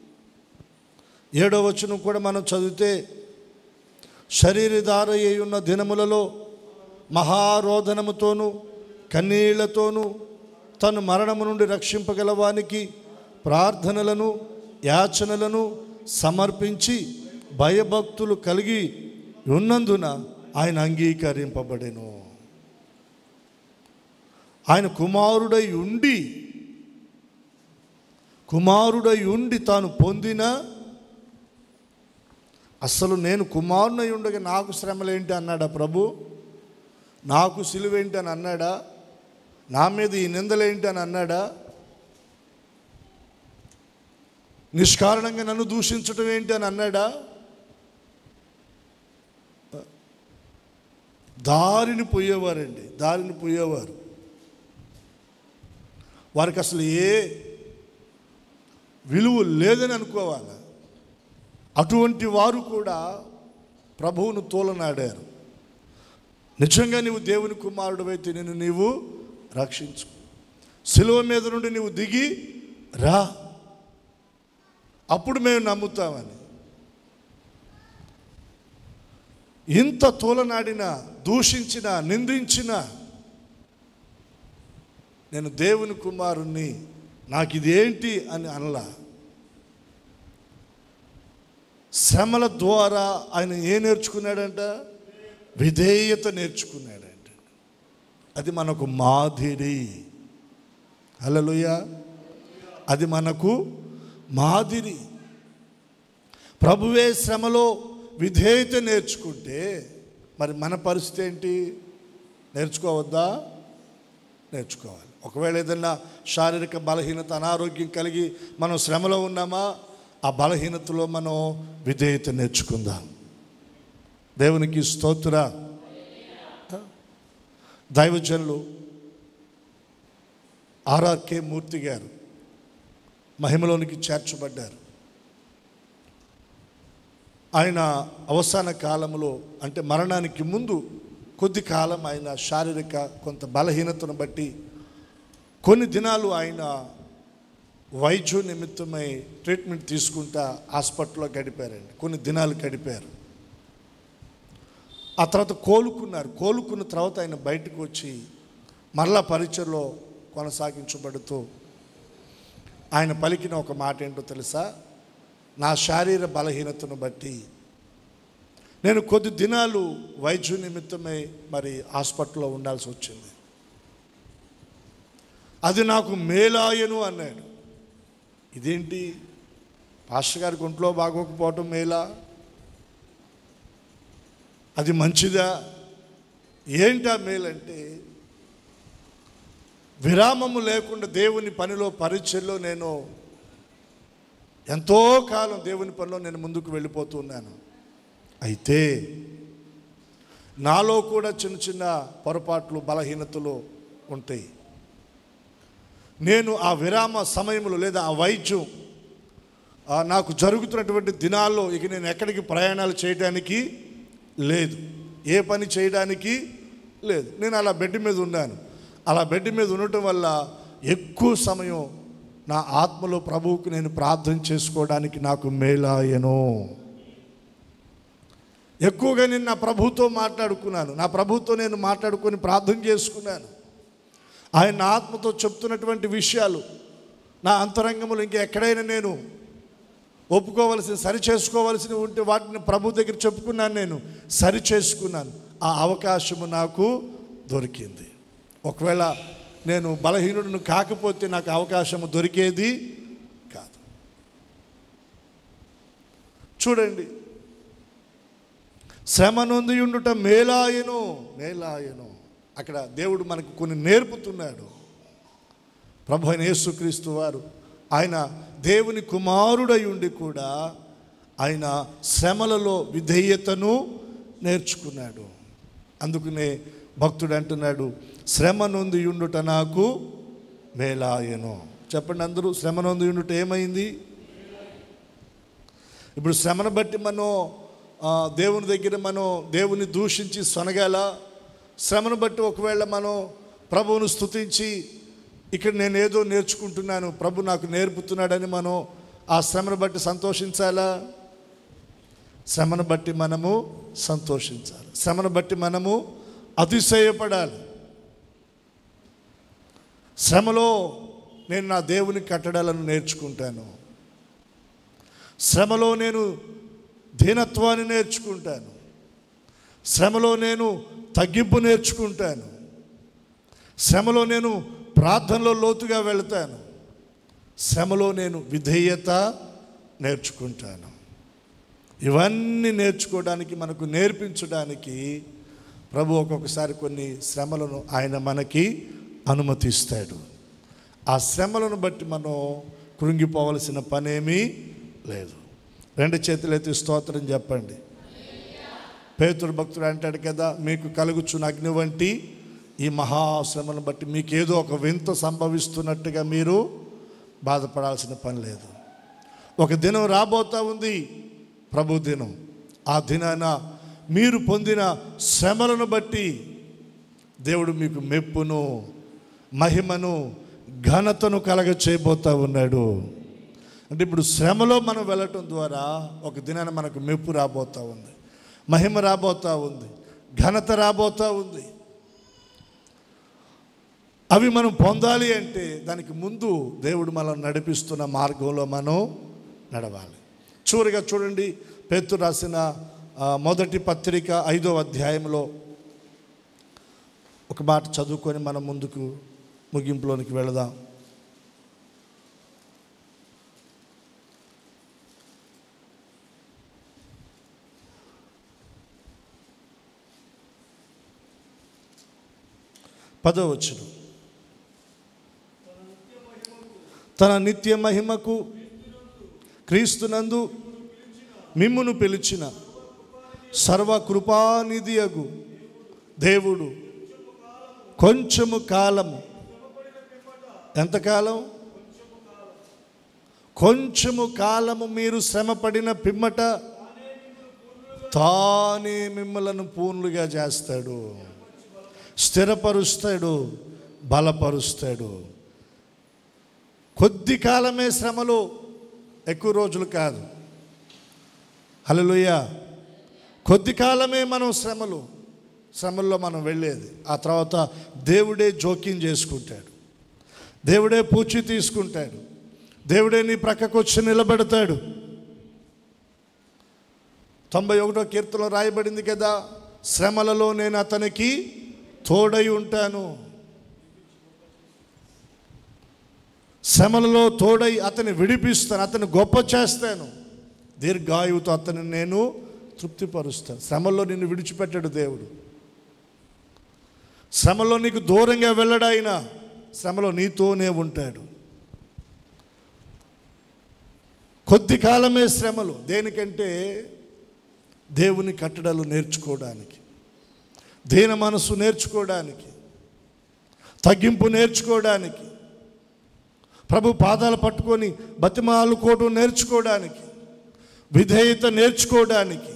ఏడో వచనం కూడా మనం చదివితే శరీరధార అయి ఉన్న దినములలో మహారోదనముతోనూ కన్నీళ్లతోనూ తను మరణము నుండి రక్షింపగలవానికి ప్రార్థనలను యాచనలను సమర్పించి భయభక్తులు కలిగి ఉన్నందున ఆయన అంగీకరింపబడెను ఆయన కుమారుడై ఉండి కుమారుడై ఉండి తాను పొందిన అసలు నేను కుమారునై ఉండగా నాకు శ్రమలేంటి అన్నాడా ప్రభు నాకు సిలువేంటి అని అన్నాడా నా మీద ఈ నిందలేంటి అని అన్నాడా నిష్కారణంగా నన్ను దూషించడం ఏంటి అని అన్నాడా దారిని పోయేవారండి దారిని పోయేవారు వారికి అసలు ఏ విలువ లేదని అనుకోవాలి అటువంటి వారు కూడా ప్రభువును తోలనాడారు నిజంగా నీవు దేవుని కుమారుడు అయితే నేను నీవు రక్షించు సిలువ మీద నుండి నీవు దిగి రా అప్పుడు మేము నమ్ముతామని ఇంత తోలనాడిన దూషించిన నిందించిన నేను దేవుని కుమారుణ్ణి నాకు ఇదేంటి అని అనలా శ్రమల ద్వారా ఆయన ఏ నేర్చుకున్నాడంట విధేయత నేర్చుకున్నాడంట అది మనకు మాదిరి హల్లెలూయా అది మనకు మాదిరి ప్రభువే శ్రమలో విధేయత నేర్చుకుంటే మరి మన పరిస్థితి ఏంటి నేర్చుకోవద్దా నేర్చుకోవాలి ఒకవేళ ఏదైనా శారీరక బలహీనత అనారోగ్యం కలిగి మనం శ్రమలో ఉన్నామా ఆ బలహీనతలో మనం విధేయత నేర్చుకుందాం దేవునికి స్తోత్ర దైవజనులు ఆర్ఆర్కే మూర్తి గారు మహిమలోనికి చేర్చబడ్డారు ఆయన అవసాన కాలంలో అంటే మరణానికి ముందు కొద్ది కాలం ఆయన శారీరక కొంత బలహీనతను బట్టి కొన్ని దినాలు ఆయన వైద్య నిమిత్తమై ట్రీట్మెంట్ తీసుకుంటా హాస్పిటల్లో గడిపారండి కొన్ని దినాలు గడిపారు ఆ తర్వాత కోలుకున్నారు కోలుకున్న తర్వాత ఆయన బయటకు వచ్చి మరలా పరీక్షలో కొనసాగించబడుతూ ఆయన పలికిన ఒక మాట ఏంటో తెలుసా నా శారీర బలహీనతను బట్టి నేను కొద్ది దినాలు వైద్య నిమిత్తమై మరి హాస్పిటల్లో ఉండాల్సి వచ్చింది అది నాకు మేలాయను అన్నాడు ఇదేంటి పాస్టర్ గారికి ఒంట్లో బాగోకపోవటం మేలా అది మంచిదా ఏంటా మేలంటే విరామము లేకుండా దేవుని పనిలో పరిచయలో నేను ఎంతో కాలం దేవుని పనిలో నేను ముందుకు వెళ్ళిపోతున్నాను అయితే నాలో కూడా చిన్న చిన్న పొరపాట్లు బలహీనతలు ఉంటాయి నేను ఆ విరామ సమయంలో లేదా ఆ వైద్యం ఆ నాకు జరుగుతున్నటువంటి దినాల్లో ఇక నేను ఎక్కడికి ప్రయాణాలు చేయడానికి లేదు ఏ పని చేయడానికి లేదు నేను అలా బెడ్ మీద ఉన్నాను అలా బెడ్ మీద ఉండటం వల్ల ఎక్కువ సమయం నా ఆత్మలో ప్రభువుకు నేను ప్రార్థన చేసుకోవడానికి నాకు మేలాయను ఎక్కువగా నేను నా ప్రభుతో మాట్లాడుకున్నాను నా ప్రభుతో నేను మాట్లాడుకొని ప్రార్థన చేసుకున్నాను ఆయన నా ఆత్మతో చెప్తున్నటువంటి విషయాలు నా అంతరంగంలో ఇంకా ఎక్కడైనా నేను ఒప్పుకోవలసిన సరి చేసుకోవలసి ఉంటే వాటిని ప్రభు దగ్గర చెప్పుకున్నాను నేను సరి చేసుకున్నాను ఆ అవకాశము నాకు దొరికింది ఒకవేళ నేను బలహీనుడిని కాకపోతే నాకు అవకాశము దొరికేది కాదు చూడండి శ్రమ నొంది ఉండుట మేలాయను మేలాయను అక్కడ దేవుడు మనకు కొన్ని నేర్పుతున్నాడు ప్రభు అయిన యేసుక్రీస్తు వారు ఆయన దేవుని కుమారుడై ఉండి కూడా ఆయన శ్రమలలో విధేయతను నేర్చుకున్నాడు అందుకనే భక్తుడు అంటున్నాడు శ్రమ నొంది ఉండుట నాకు మేలాయను చెప్పండి అందరూ శ్రమ నొంది ఉండుట ఏమైంది ఇప్పుడు శ్రమను బట్టి మనం ఆ, దేవుని దగ్గర మనం దేవుని దూషించి సొనగాల శ్రమను బట్టి ఒకవేళ మనం ప్రభువును స్తుతించి ఇక్కడ నేను ఏదో నేర్చుకుంటున్నాను ప్రభు నాకు నేర్పుతున్నాడని మనం ఆ శ్రమను బట్టి సంతోషించాలా శ్రమను బట్టి మనము సంతోషించాలి శ్రమను బట్టి మనము అతిశయపడాలి శ్రమలో నేను నా దేవుని కట్టడాలను నేర్చుకుంటాను శ్రమలో నేను దీనత్వాన్ని నేర్చుకుంటాను శ్రమలో నేను తగ్గింపు నేర్చుకుంటాను శ్రమలో నేను ప్రార్థనలో లోతుగా వెళ్తాను శ్రమలో నేను విధేయత నేర్చుకుంటాను ఇవన్నీ నేర్చుకోవడానికి మనకు నేర్పించడానికి ప్రభు ఒక్కొక్కసారి కొన్ని శ్రమలను ఆయన మనకి అనుమతిస్తాడు ఆ శ్రమలను బట్టి మనం కృంగిపోవలసిన పనేమీ లేదు రెండు చేతులైతే స్తోత్రం చెప్పండి పేతురు భక్తుడు అంటాడు కదా మీకు కలుగుచున్న అగ్ని వంటి ఈ మహాశ్రమను బట్టి మీకు ఏదో ఒక వింత సంభవిస్తున్నట్టుగా మీరు బాధపడాల్సిన పని లేదు ఒక దినం రాబోతా ఉంది ప్రభు దినం ఆ దినాన మీరు పొందిన శ్రమలను బట్టి దేవుడు మీకు మెప్పును మహిమను ఘనతను కలగ చేయబోతా ఉన్నాడు అంటే ఇప్పుడు శ్రమలో మనం వెళ్ళటం ద్వారా ఒక దినాన మనకు మెప్పు రాబోతా ఉంది మహిమ రాబోతా ఉంది ఘనత రాబోతా ఉంది అవి మనం పొందాలి అంటే దానికి ముందు దేవుడు మనం నడిపిస్తున్న మార్గంలో మనం నడవాలి చివరిగా చూడండి పేతు రాసిన ఆ, మొదటి పత్రిక ఐదో అధ్యాయంలో ఒక మాట చదువుకొని మనం ముందుకు ముగింపులోనికి వెళదాం పదో వచ్చును తన నిత్య మహిమకు క్రీస్తునందు మిమ్మును పిలిచిన సర్వకృపానిధియగు దేవుడు కొంచెము కాలము ఎంతకాలం కొంచెము కాలము మీరు శ్రమపడిన పిమ్మట తానే మిమ్మలను పూర్ణులుగా చేస్తాడు స్థిరపరుస్తాడు బలపరుస్తాడు కొద్ది కాలమే శ్రమలు ఎక్కువ రోజులు కాదు హల్లెలూయా కొద్ది కాలమే మనం శ్రమలు శ్రమల్లో మనం వెళ్ళేది ఆ తర్వాత దేవుడే జోక్యం చేసుకుంటాడు దేవుడే పూచి తీసుకుంటాడు దేవుడే నీ ప్రక్కకు వచ్చి నిలబెడతాడు తొంభై ఒకటో కీర్తనలో రాయబడింది కదా శ్రమలలో నేను అతనికి తోడై ఉంటాను శ్రమలలో తోడై అతన్ని విడిపిస్తాను అతన్ని గొప్ప చేస్తాను దీర్ఘాయువుతో అతన్ని నేను తృప్తిపరుస్తాను శ్రమల్లో నిన్ను విడిచిపెట్టాడు దేవుడు శ్రమలో నీకు దూరంగా వెళ్ళడాయినా శ్రమలో నీతోనే ఉంటాడు కొద్ది కాలమే శ్రమలు దేనికంటే దేవుని కట్టడలు నేర్చుకోవడానికి దీన మనసు నేర్చుకోవడానికి తగ్గింపు నేర్చుకోవడానికి ప్రభు పాదాలు పట్టుకొని బతిమాలుకోవడం నేర్చుకోవడానికి విధేయత నేర్చుకోవడానికి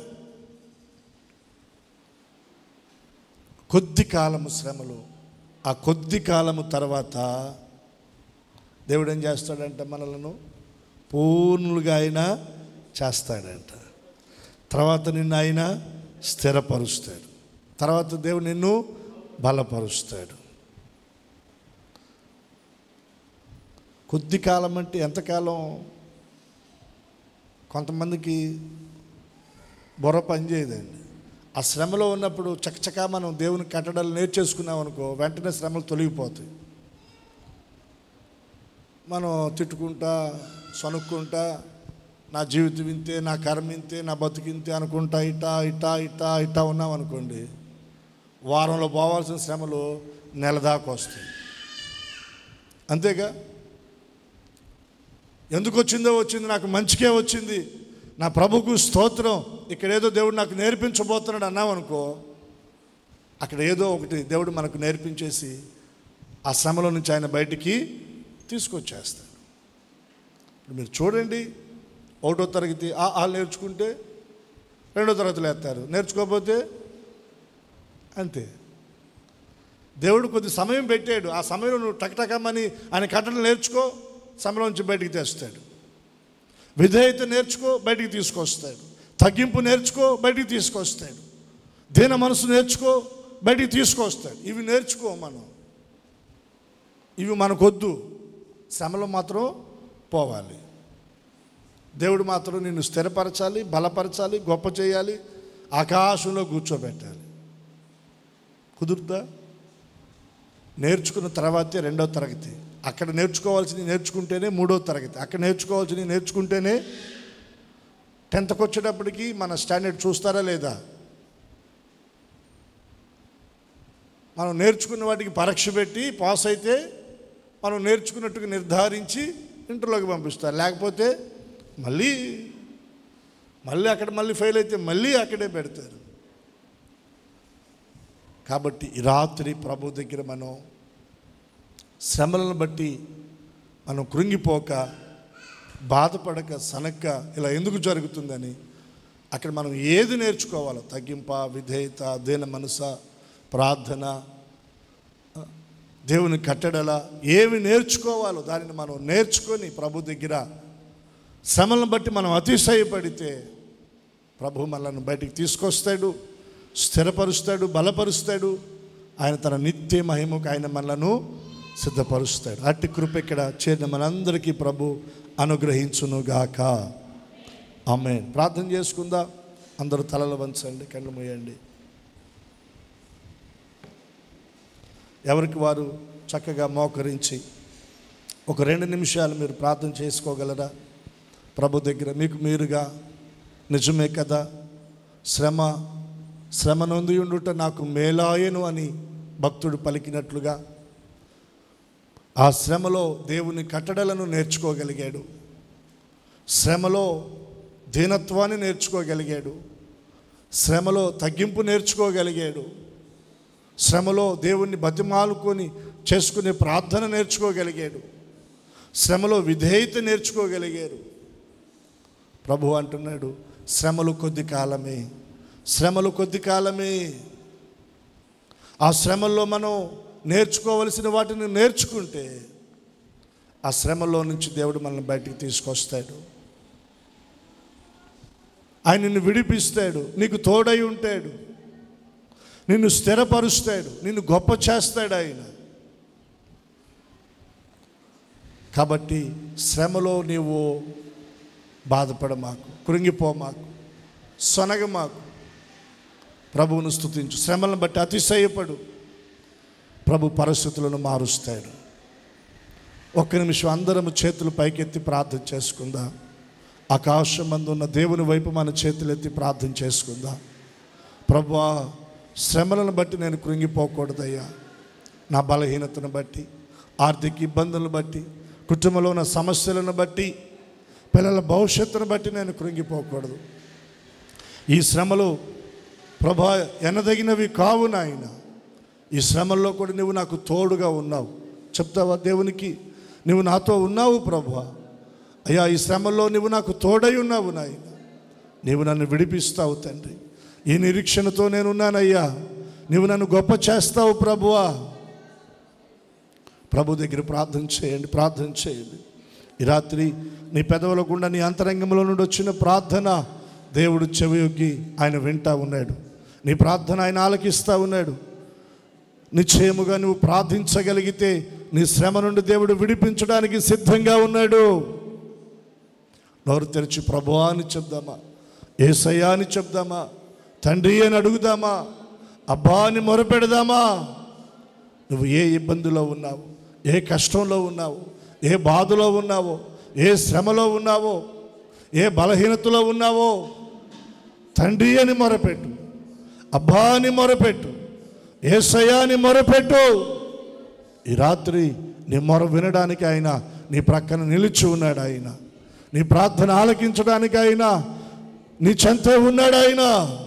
కొద్ది కాలము శ్రమలు ఆ కొద్ది కాలము తర్వాత దేవుడు ఏం చేస్తాడంట మనలను పూర్ణులుగా ఆయన చేస్తాడంట తర్వాత నిన్ను ఆయన స్థిరపరుస్తాడు తర్వాత దేవుడు నిన్ను బలపరుస్తాడు కొద్ది కాలం అంటే ఎంతకాలం కొంతమందికి బుర్ర పనిచేయదండి ఆ శ్రమలో ఉన్నప్పుడు చకచకా మనం దేవుని కట్టడాలు నేర్చేసుకున్నాం అనుకో వెంటనే శ్రమలు తొలగిపోతాయి మనం తిట్టుకుంటా సనుక్కుంటా నా జీవితం ఇంతే నా కర్మ ఇంతే నా బతుకింతే అనుకుంటా ఇటా ఇటా ఇటా ఇటా ఉన్నాం అనుకోండి వారంలో పోవాల్సిన శ్రమలు నెల దాకా వస్తాయి అంతేగా ఎందుకు వచ్చిందో వచ్చింది నాకు మంచికే వచ్చింది నా ప్రభుకు స్తోత్రం ఇక్కడ ఏదో దేవుడు నాకు నేర్పించబోతున్నాడు అన్నాం అనుకో అక్కడ ఏదో ఒకటి దేవుడు మనకు నేర్పించేసి ఆ శ్రమలో నుంచి ఆయన బయటికి తీసుకొచ్చేస్తాడు ఇప్పుడు మీరు చూడండి ఒకటో తరగతి ఆ ఆ నేర్చుకుంటే రెండో తరగతిలో వేస్తారు నేర్చుకోకపోతే అంతే దేవుడు కొద్ది సమయం పెట్టాడు ఆ సమయంలో నువ్వు టకటకమని ఆయన కట్టలు నేర్చుకో సమయం నుంచి బయటికి తెస్తాడు విధేయత నేర్చుకో బయటికి తీసుకొస్తాడు తగ్గింపు నేర్చుకో బయటికి తీసుకొస్తాడు దీన మనసు నేర్చుకో బయటికి తీసుకొస్తాడు ఇవి నేర్చుకో మనం ఇవి మనకొద్దు శ్రమలు మాత్రం పోవాలి దేవుడు మాత్రం నిన్ను స్థిరపరచాలి బలపరచాలి గొప్ప చేయాలి ఆకాశంలో కూర్చోబెట్టాలి కుదురుతా నేర్చుకున్న తర్వాతే రెండో తరగతి అక్కడ నేర్చుకోవాల్సింది నేర్చుకుంటేనే మూడో తరగతి అక్కడ నేర్చుకోవాల్సింది నేర్చుకుంటేనే టెన్త్కి వచ్చేటప్పటికి మన స్టాండర్డ్ చూస్తారా లేదా మనం నేర్చుకున్న వాటికి పరీక్ష పెట్టి పాస్ అయితే మనం నేర్చుకున్నట్టుగా నిర్ధారించి ఇంటర్లోకి పంపిస్తారు లేకపోతే మళ్ళీ మళ్ళీ అక్కడ మళ్ళీ ఫెయిల్ అయితే మళ్ళీ అక్కడే పెడతారు కాబట్టి ఈ రాత్రి ప్రభు దగ్గర మనం శ్రమలను బట్టి మనం కృంగిపోక బాధపడక సనక్క ఇలా ఎందుకు జరుగుతుందని అక్కడ మనం ఏది నేర్చుకోవాలో తగ్గింప విధేయత దేన మనస ప్రార్థన దేవుని కట్టడల ఏమి నేర్చుకోవాలో దానిని మనం నేర్చుకొని ప్రభు దగ్గర శ్రమలను బట్టి మనం అతిశయపడితే ప్రభు మనల్ని బయటికి తీసుకొస్తాడు స్థిరపరుస్తాడు బలపరుస్తాడు ఆయన తన నిత్య మహిమకు ఆయన మనలను సిద్ధపరుస్తాడు అట్టి కృప ఇక్కడ చేరిన మనందరికీ ప్రభు అనుగ్రహించునుగాక ఆమె ప్రార్థన చేసుకుందా అందరూ తలలు వంచండి కళ్ళు మూయండి ఎవరికి వారు చక్కగా మోకరించి ఒక రెండు నిమిషాలు మీరు ప్రార్థన చేసుకోగలరా ప్రభు దగ్గర మీకు మీరుగా నిజమే కదా శ్రమ శ్రమ నొంది ఉండుట నాకు మేలాయను అని భక్తుడు పలికినట్లుగా ఆ శ్రమలో దేవుని కట్టడలను నేర్చుకోగలిగాడు శ్రమలో దీనత్వాన్ని నేర్చుకోగలిగాడు శ్రమలో తగ్గింపు నేర్చుకోగలిగాడు శ్రమలో దేవుణ్ణి బతిమాలుకొని చేసుకునే ప్రార్థన నేర్చుకోగలిగాడు శ్రమలో విధేయత నేర్చుకోగలిగారు ప్రభు అంటున్నాడు శ్రమలు కొద్ది కాలమే శ్రమలు కొద్ది కాలమే ఆ శ్రమల్లో మనం నేర్చుకోవలసిన వాటిని నేర్చుకుంటే ఆ శ్రమలో నుంచి దేవుడు మనల్ని బయటికి తీసుకొస్తాడు ఆయన నిన్ను విడిపిస్తాడు నీకు తోడై ఉంటాడు నిన్ను స్థిరపరుస్తాడు నిన్ను గొప్ప చేస్తాడు ఆయన కాబట్టి శ్రమలో నీవు బాధపడ మాకు కృంగిపో మాకు సొనగ మాకు ప్రభువును స్తుతించు శ్రమలను బట్టి అతిశయపడు ప్రభు పరిస్థితులను మారుస్తాడు ఒక్క నిమిషం అందరము చేతులు పైకెత్తి ప్రార్థన చేసుకుందాం ఆకాశం ఉన్న దేవుని వైపు మన చేతులెత్తి ప్రార్థన చేసుకుందాం ప్రభువా శ్రమలను బట్టి నేను కృంగిపోకూడదయ్యా నా బలహీనతను బట్టి ఆర్థిక ఇబ్బందులను బట్టి కుటుంబంలో ఉన్న సమస్యలను బట్టి పిల్లల భవిష్యత్తును బట్టి నేను కృంగిపోకూడదు ఈ శ్రమలు ప్రభా ఎనదగినవి కావు నాయన ఈ శ్రమల్లో కూడా నువ్వు నాకు తోడుగా ఉన్నావు చెప్తావా దేవునికి నువ్వు నాతో ఉన్నావు ప్రభా అయ్యా ఈ శ్రమల్లో నువ్వు నాకు తోడై ఉన్నావు నాయన నీవు నన్ను విడిపిస్తావు తండ్రి ఈ నిరీక్షణతో నేనున్నానయ్యా నువ్వు నన్ను గొప్ప చేస్తావు ప్రభువా ప్రభు దగ్గర ప్రార్థన చేయండి ప్రార్థన చేయండి ఈ రాత్రి నీ పెదవుల గుండా నీ అంతరంగంలో నుండి వచ్చిన ప్రార్థన దేవుడు చెవియొగ్గి ఆయన వింటా ఉన్నాడు నీ ప్రార్థన ఆయన ఆలకిస్తూ ఉన్నాడు నిశ్చయముగా నువ్వు ప్రార్థించగలిగితే నీ శ్రమ నుండి దేవుడు విడిపించడానికి సిద్ధంగా ఉన్నాడు నోరు తెరిచి ప్రభువా అని చెప్దామా ఏసయ్యా అని చెప్దామా తండ్రి అని అడుగుదామా అబ్బా అని మొరపెడదామా నువ్వు ఏ ఇబ్బందిలో ఉన్నావు ఏ కష్టంలో ఉన్నావు ఏ బాధలో ఉన్నావో ఏ శ్రమలో ఉన్నావో ఏ బలహీనతలో ఉన్నావో తండ్రి అని మొరపెట్టు అబ్బా అని మొరపెట్టు ఏసయ్యా అని మొరపెట్టు ఈ రాత్రి నీ మొర వినడానికి ఆయన నీ ప్రక్కన నిలిచి ఉన్నాడు ఆయన నీ ప్రార్థన ఆలకించడానికి ఆయన నీ చెంత ఉన్నాడు ఆయన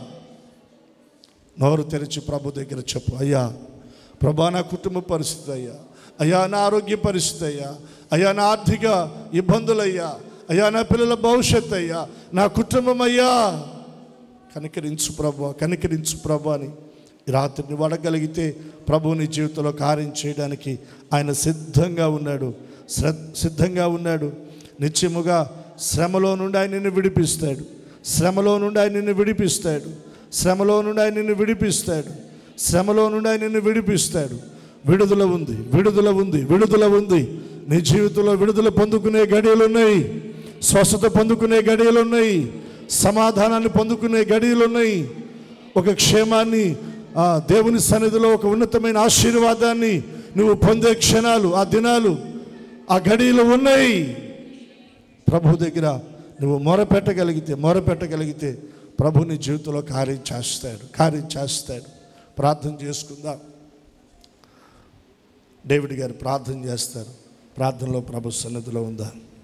నోరు తెరిచి ప్రభు దగ్గర చెప్పు అయ్యా ప్రభా నా కుటుంబ పరిస్థితి అయ్యా అయ్యా నా ఆరోగ్య పరిస్థితి అయ్యా అయ్యా నా ఆర్థిక ఇబ్బందులయ్యా అయ్యా నా పిల్లల భవిష్యత్ అయ్యా నా కుటుంబం అయ్యా కనికరించు ప్రభు కనికరించు ప్రభు అని ఈ రాత్రి నువ్వు అడగలిగితే ప్రభు నీ జీవితంలో కార్యం చేయడానికి ఆయన సిద్ధంగా ఉన్నాడు శ్ర- సిద్ధంగా ఉన్నాడు నిత్యముగా శ్రమలో నుండి ఆయన నిన్ను విడిపిస్తాడు శ్రమలో నుండి ఆయన నిన్ను విడిపిస్తాడు శ్రమలో నుండి ఆయన నిన్ను విడిపిస్తాడు శ్రమలో నుండి ఆయన నిన్ను విడిపిస్తాడు విడుదల ఉంది విడుదల ఉంది విడుదల ఉంది నీ జీవితంలో విడుదల పొందుకునే గడియలు ఉన్నాయి స్వస్థత పొందుకునే గడియలు ఉన్నాయి సమాధానాన్ని పొందుకునే గడియలు ఉన్నాయి ఒక క్షేమాన్ని ఆ దేవుని సన్నిధిలో ఒక ఉన్నతమైన ఆశీర్వాదాన్ని నువ్వు పొందే క్షణాలు ఆ దినాలు ఆ గడియలు ఉన్నాయి ప్రభు దగ్గర నువ్వు మొరపెట్టగలిగితే మొరపెట్టగలిగితే ప్రభు నీ జీవితంలో కార్యం చేస్తాడు కార్యం చేస్తాడు ప్రార్థన చేసుకుందాం డేవిడ్ గారు ప్రార్థన చేస్తారు ప్రార్థనలో ప్రభు సన్నిధిలో ఉందా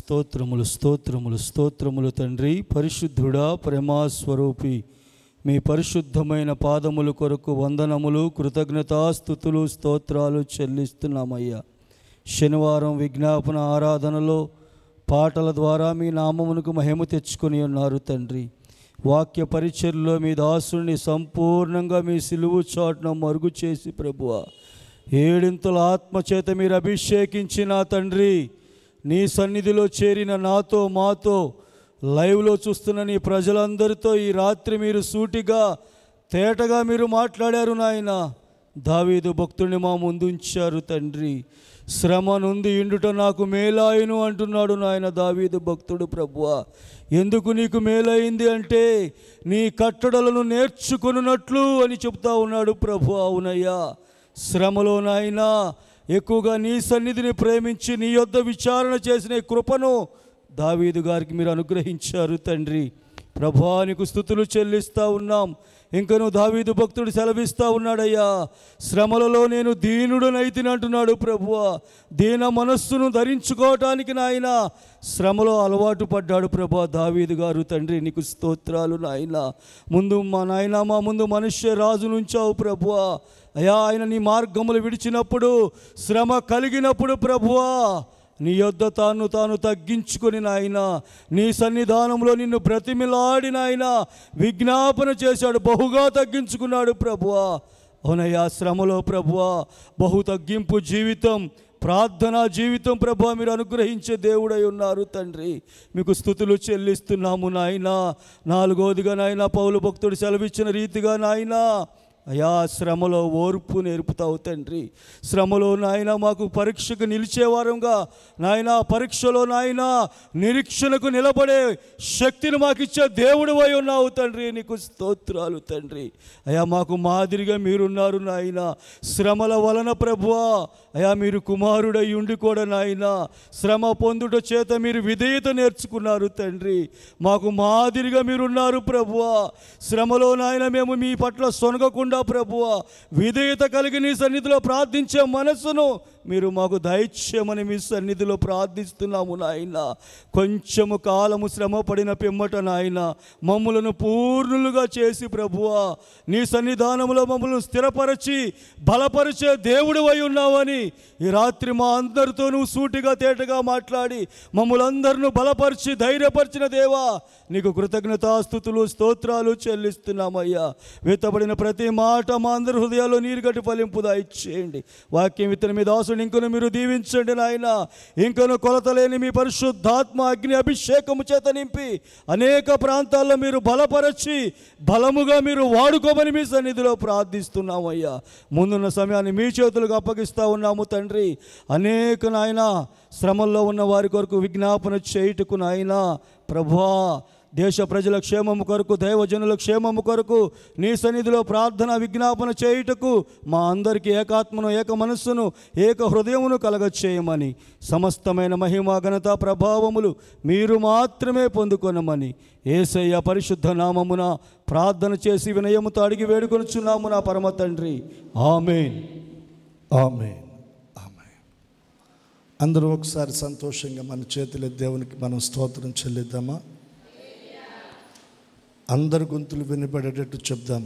స్తోత్రములు స్తోత్రములు స్తోత్రములు తండ్రి పరిశుద్ధుడా ప్రేమాస్వరూపి మీ పరిశుద్ధమైన పాదముల కొరకు వందనములు కృతజ్ఞతాస్థుతులు స్తోత్రాలు చెల్లిస్తున్నామయ్యా శనివారం విజ్ఞాపన ఆరాధనలో పాటల ద్వారా మీ నామమునకు మహిమ తెచ్చుకొని ఉన్నారు తండ్రి వాక్య పరిచర్లో మీ దాసుని సంపూర్ణంగా మీ సిలువు చాటున మరుగు చేసి ప్రభువ ఏడింతల ఆత్మచేత మీరు అభిషేకించిన తండ్రి నీ సన్నిధిలో చేరిన నాతో మాతో లైవ్లో చూస్తున్న నీ ప్రజలందరితో ఈ రాత్రి మీరు సూటిగా తేటగా మీరు మాట్లాడారు నాయన దావీదు భక్తుడిని మా ముందు ఉంచారు తండ్రి శ్రమ నుండి ఇండుట నాకు మేలాయను అంటున్నాడు నాయన దావీదు భక్తుడు ప్రభువా ఎందుకు నీకు మేలైంది అంటే నీ కట్టడలను నేర్చుకొనున్నట్లు అని చెప్తా ఉన్నాడు ప్రభు అవునయ్యా శ్రమలో నాయనా ఎక్కువగా నీ సన్నిధిని ప్రేమించి నీ యొద్ద విచారణ చేసిన ఈ కృపను దావీదు గారికి మీరు అనుగ్రహించారు తండ్రి ప్రభానికి స్థుతులు చెల్లిస్తూ ఉన్నాం ఇంకను దావీదు భక్తుడు సెలవిస్తూ ఉన్నాడయ్యా శ్రమలలో నేను దీనుడునైతిని అంటున్నాడు ప్రభువా దీన మనస్సును ధరించుకోవటానికి నాయన శ్రమలో అలవాటు పడ్డాడు ప్రభా దావీదు గారు తండ్రి నీకు స్తోత్రాలు నాయన ముందు మా నాయన మా ముందు మనుష్య రాజు నుంచావు ప్రభువా అయా ఆయన నీ మార్గములు విడిచినప్పుడు శ్రమ కలిగినప్పుడు ప్రభువా నీ యొద్ద తాను తాను తగ్గించుకొని నాయన నీ సన్నిధానంలో నిన్ను బ్రతిమిలాడి నాయన విజ్ఞాపన చేశాడు బహుగా తగ్గించుకున్నాడు ప్రభువా అవునయ్యా శ్రమలో ప్రభువా బహు తగ్గింపు జీవితం ప్రార్థనా జీవితం ప్రభా మీరు అనుగ్రహించే దేవుడై ఉన్నారు తండ్రి మీకు స్థుతులు చెల్లిస్తున్నాము నాయన నాలుగోదిగా నాయన పౌలు భక్తుడు సెలవిచ్చిన రీతిగా నాయనా అయా శ్రమలో ఓర్పు నేర్పుతావు తండ్రి శ్రమలో నాయన మాకు పరీక్షకు నిలిచేవారంగా నాయన పరీక్షలో నాయన నిరీక్షణకు నిలబడే శక్తిని మాకు ఇచ్చే దేవుడు అయి ఉన్నావు తండ్రి నీకు స్తోత్రాలు తండ్రి అయా మాకు మాదిరిగా మీరున్నారు నాయన శ్రమల వలన ప్రభువా అయా మీరు కుమారుడై ఉండి కూడా నాయన శ్రమ పొందుట చేత మీరు విధేయత నేర్చుకున్నారు తండ్రి మాకు మాదిరిగా మీరున్నారు ప్రభువా శ్రమలో నాయన మేము మీ పట్ల సొనగకుండా ప్రభువా విధేయత కలిగి నీ సన్నిధిలో ప్రార్థించే మనస్సును మీరు మాకు దయచేయమని మీ సన్నిధిలో ప్రార్థిస్తున్నాము నాయన కొంచెము కాలము శ్రమ పడిన పిమ్మట నాయన మమ్మలను పూర్ణులుగా చేసి ప్రభువా నీ సన్నిధానంలో మమ్మల్ని స్థిరపరచి బలపరిచే దేవుడు అయి ఉన్నావని ఈ రాత్రి మా అందరితో నువ్వు సూటిగా తేటగా మాట్లాడి మమ్మల్ందరిను బలపరిచి ధైర్యపరిచిన దేవా నీకు కృతజ్ఞతాస్థుతులు స్తోత్రాలు చెల్లిస్తున్నామయ్యా విత్తబడిన ప్రతి మాట మా అందరి హృదయాల్లో నీరుగట్టి ఫలింపు ఇచ్చేయండి వాక్యం విత్తన మీ దాసుని ఇంకను మీరు దీవించండి నాయన ఇంకను కొలతలేని మీ పరిశుద్ధాత్మ అగ్ని అభిషేకము చేత నింపి అనేక ప్రాంతాల్లో మీరు బలపరచి బలముగా మీరు వాడుకోమని మీ సన్నిధిలో ప్రార్థిస్తున్నామయ్యా ముందున్న సమయాన్ని మీ చేతులకు అప్పగిస్తా ఉన్నాము తండ్రి అనేక నాయన శ్రమల్లో ఉన్న వారి కొరకు విజ్ఞాపన చేయుటకు నాయన ప్రభా దేశ ప్రజల క్షేమము కొరకు దైవజనుల క్షేమము కొరకు నీ సన్నిధిలో ప్రార్థన విజ్ఞాపన చేయుటకు మా అందరికీ ఏకాత్మను ఏక మనస్సును ఏక హృదయమును కలగచేయమని సమస్తమైన మహిమ ఘనత ప్రభావములు మీరు మాత్రమే పొందుకొనమని ఏసయ్య పరిశుద్ధ నామమున ప్రార్థన చేసి వినయముతో అడిగి వేడుకొనుచున్నాము నా పరమ తండ్రి ఆమెన్ ఆమె ఆమె అందరూ ఒకసారి సంతోషంగా మన చేతుల దేవునికి మనం స్తోత్రం చెల్లిద్దామా అందరు గొంతులు వినపడేటట్టు చెప్దాం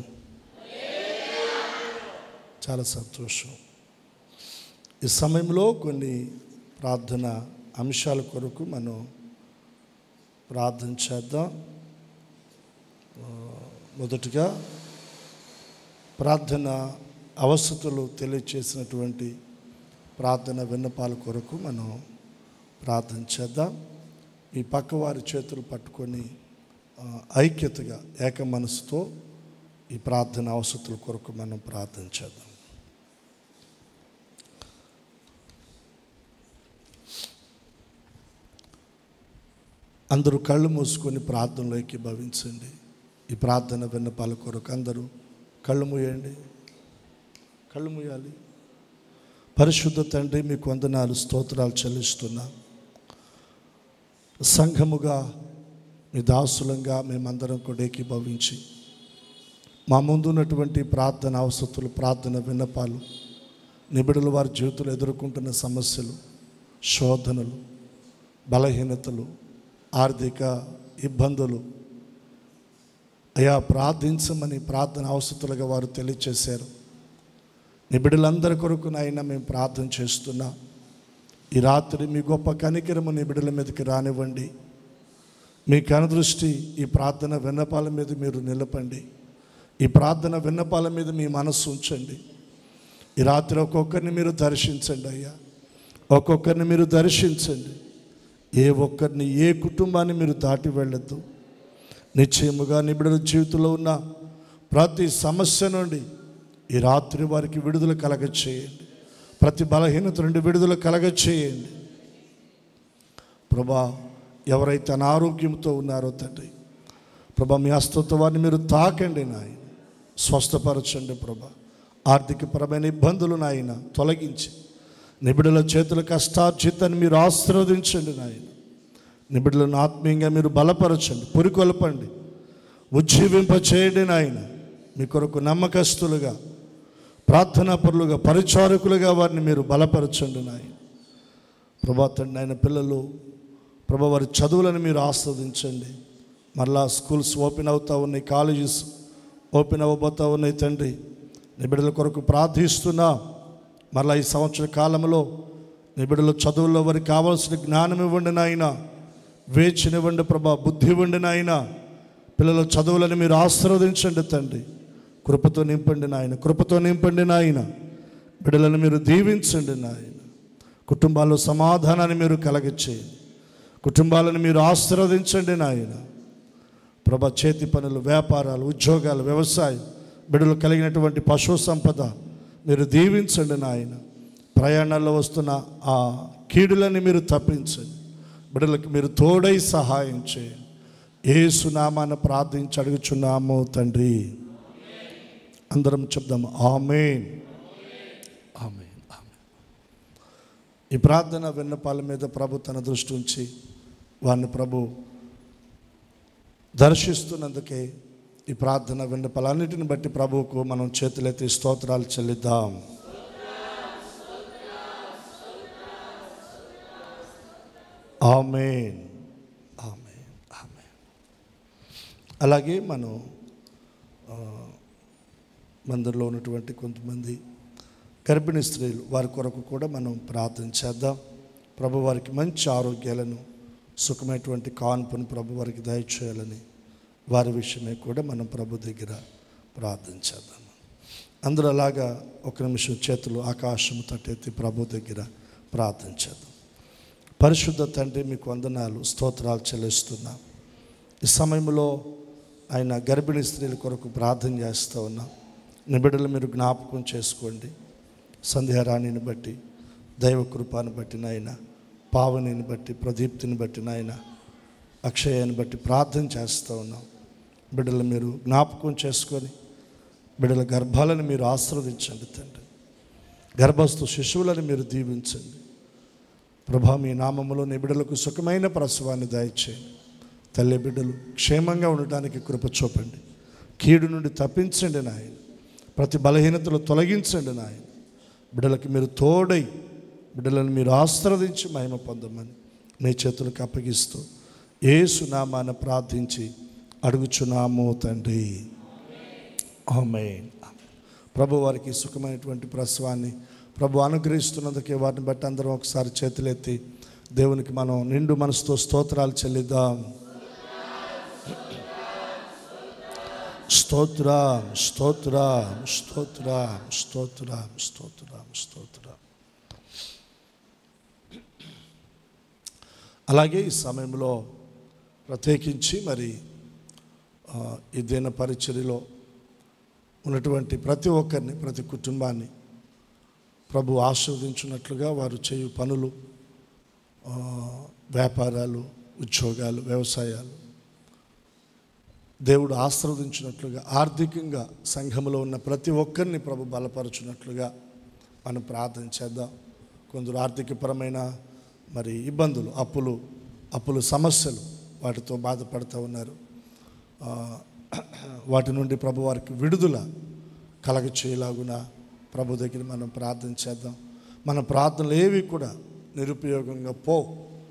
చాలా సంతోషం ఈ సమయంలో కొన్ని ప్రార్థన అంశాల కొరకు మనం ప్రార్థన చేద్దాం ఆ, మొదటిగా ప్రార్థన అవసతులు తెలియచేసినటువంటి ప్రార్థన విన్నపాల కొరకు మనం ప్రార్థన చేద్దాం మీ పక్కవారి చేతులు పట్టుకొని ఆ, ఐక్యతగా ఏక మనసుతో ఈ ప్రార్థన అవసతుల కొరకు మనం ప్రార్థన చేద్దాం అందరూ కళ్ళు మూసుకొని ప్రార్థనలోకి భవించండి ఈ ప్రార్థన విన్నపాల కొరకు అందరూ కళ్ళు మూయండి కళ్ళు మూయాలి పరిశుద్ధ తండ్రి మీకు వందనాలు స్తోత్రాలు చెల్లిస్తున్నా సంఘముగా మీ దాసులంగా మేమందరం కూడా ఏకీభవించి మా ముందు ఉన్నటువంటి ప్రార్థన అవసతులు ప్రార్థన విన్నపాలు నిబిడలు వారి జీవితంలో ఎదుర్కొంటున్న సమస్యలు శోధనలు బలహీనతలు ఆర్థిక ఇబ్బందులు అయా ప్రార్థించమని ప్రార్థన అవసరతులుగా వారు తెలియచేశారు నీ బిడ్డలందరి కొరకు నాయన మేము ప్రార్థన చేస్తున్నా ఈ రాత్రి మీ గొప్ప కనికరము నీ బిడ్డల మీదకి రానివ్వండి మీ కనుదృష్టి ఈ ప్రార్థన విన్నపాల మీద మీరు నిలపండి ఈ ప్రార్థన విన్నపాల మీద మీ మనస్సు ఉంచండి ఈ రాత్రి ఒక్కొక్కరిని మీరు దర్శించండి అయ్యా ఒక్కొక్కరిని మీరు దర్శించండి ఏ ఒక్కరిని ఏ కుటుంబాన్ని మీరు దాటి వెళ్ళొద్దు నిశ్చయముగా నిబిడల జీవితంలో ఉన్న ప్రతి సమస్య నుండి ఈ రాత్రి వారికి విడుదల కలగ చేయండి ప్రతి బలహీనత నుండి విడుదల కలగ చేయండి ప్రభా ఎవరైతే అనారోగ్యంతో ఉన్నారో తండ్రి ప్రభా మీ హస్తత్వాన్ని మీరు తాకండి నాయన స్వస్థపరచండి ప్రభా ఆర్థికపరమైన ఇబ్బందులు నాయన తొలగించి నిబిడల చేతుల కష్టార్జితాన్ని మీరు ఆశీర్వదించండి నాయన నిబిడలను ఆత్మీయంగా మీరు బలపరచండి పురికొల్పండి ఉజ్జీవింప చేయండి నాయన మీ కొరకు నమ్మకస్తులుగా ప్రార్థనాపరులుగా పరిచారకులుగా వారిని మీరు బలపరచండి నాయన ప్రభా తండ్రి ఆయన పిల్లలు ప్రభా వారి చదువులను మీరు ఆస్వాదించండి మరలా స్కూల్స్ ఓపెన్ అవుతా ఉన్నాయి కాలేజెస్ ఓపెన్ అవ్వబోతా ఉన్నాయి తండ్రి నీ బిడ్డల కొరకు ప్రార్థిస్తున్నా మరలా ఈ సంవత్సర కాలంలో నీ బిడ్డల చదువుల్లో వారికి కావాల్సిన జ్ఞానం ఇవ్వండి నాయన వేచినివ్వండి ప్రభా బుద్ధి ఇవ్వండి నాయన పిల్లల చదువులను మీరు ఆశీర్వదించండి తండ్రి కృపతో నింపండి నాయన కృపతో నింపండి నాయన బిడ్డలను మీరు దీవించండి నాయన కుటుంబాల్లో సమాధానాన్ని మీరు కలగచేయండి కుటుంబాలను మీరు ఆశీర్వదించండి నాయన ప్రభ చేతి పనులు వ్యాపారాలు ఉద్యోగాలు వ్యవసాయం బిడ్డలు కలిగినటువంటి పశు సంపద మీరు దీవించండి నాయన ప్రయాణాల్లో వస్తున్న ఆ కీడులని మీరు తప్పించండి బిడ్డలకు మీరు తోడై సహాయం చేయండి ఏ సునామాన ప్రార్థించి అడుగుచున్నాము తండ్రి అందరం చెప్దాం ఆమెన్ ఆమెన్ ఆమెన్ ఈ ప్రార్థన విన్నపాల మీద ప్రభు తన దృష్టి ఉంచి వారిని ప్రభు దర్శిస్తున్నందుకే ఈ ప్రార్థన విన్నపాలన్నిటిని బట్టి ప్రభువుకు మనం చేతులెత్తి స్తోత్రాలు చెల్లిద్దాం ఆమెన్ ఆమెన్ ఆమెన్ అలాగే మనం ఆ, మందిరంలో ఉన్నటువంటి కొంతమంది గర్భిణీ స్త్రీలు వారి కొరకు కూడా మనం ప్రార్థన చేద్దాం ప్రభు వారికి మంచి ఆరోగ్యాలను సుఖమైనటువంటి కాన్పును ప్రభు వారికి దయచేయాలని వారి విషయమే కూడా మనం ప్రభు దగ్గర ప్రార్థన చేద్దాం అందరూ అలాగా ఒక నిమిషం చేతులు ఆకాశము తట్టెత్తి ప్రభు దగ్గర ప్రార్థన చేద్దాం పరిశుద్ధ తండ్రి మీకు వందనాలు స్తోత్రాలు చెల్లిస్తున్నాం ఈ సమయంలో ఆయన గర్భిణీ స్త్రీల కొరకు ప్రార్థన చేస్తూ ఉన్నాం నిబిడలు మీరు జ్ఞాపకం చేసుకోండి సంధ్యారాణిని బట్టి దైవ కృపాను బట్టి నాయన పావనిని బట్టి ప్రదీప్తిని బట్టి నాయన అక్షయాన్ని బట్టి ప్రార్థన చేస్తూ ఉన్నాం బిడ్డలు మీరు జ్ఞాపకం చేసుకొని బిడ్డల గర్భాలను మీరు ఆశీర్వదించండి తండ్రి గర్భస్థు శిశువులను మీరు దీవించండి ప్రభా మీ నామములో నీ బిడ్డలకు సుఖమైన ప్రసవాన్ని దయచేయండి తల్లి బిడ్డలు క్షేమంగా ఉండటానికి కృప చూపండి కీడు నుండి తప్పించండి నాయన ప్రతి బలహీనతలు తొలగించండి నాయన బిడ్డలకి మీరు తోడై బిడ్డలను మీరు ఆశీర్వదించి మహిమ పొందమని మీ చేతులకు అప్పగిస్తూ ఏ సునామాన ప్రార్థించి అడుగుచున్నాము తండ్రి ఆమేన్ ప్రభు వారికి సుఖమైనటువంటి ప్రసవాన్ని ప్రభు అనుగ్రహిస్తున్నందుకే వారిని బట్టి అందరం ఒకసారి చేతులెత్తి దేవునికి మనం నిండు మనసుతో స్తోత్రాలు చెల్లిద్దాం స్తోత్రం స్తోత్రం స్తోత్రం స్తోత్రం స్తోత్రం స్తోత్రం అలాగే ఈ సమయంలో ప్రత్యేకించి మరి ఆ, ఈ దిన పరిచర్యలో ఉన్నటువంటి ప్రతి ఒక్కరిని ప్రతి కుటుంబాన్ని ప్రభు ఆశీర్వదించినట్లుగా వారు చేయు పనులు ఆ, వ్యాపారాలు ఉద్యోగాలు వ్యవసాయాలు దేవుడు ఆశీర్వదించినట్లుగా ఆర్థికంగా సంఘములో ఉన్న ప్రతి ఒక్కరిని ప్రభు బలపరచున్నట్లుగా మనం ప్రార్థన చేద్దాం కొందరు ఆర్థికపరమైన మరి ఇబ్బందులు అప్పులు అప్పులు సమస్యలు వాటితో బాధపడుతూ ఉన్నారు ఆ, వాటి నుండి ప్రభు వారికి విడుదల కలగ చేయలాగున ప్రభు దగ్గర మనం ప్రార్థన చేద్దాం మన ప్రార్థనలు ఏవి కూడా నిరుపయోగంగా పో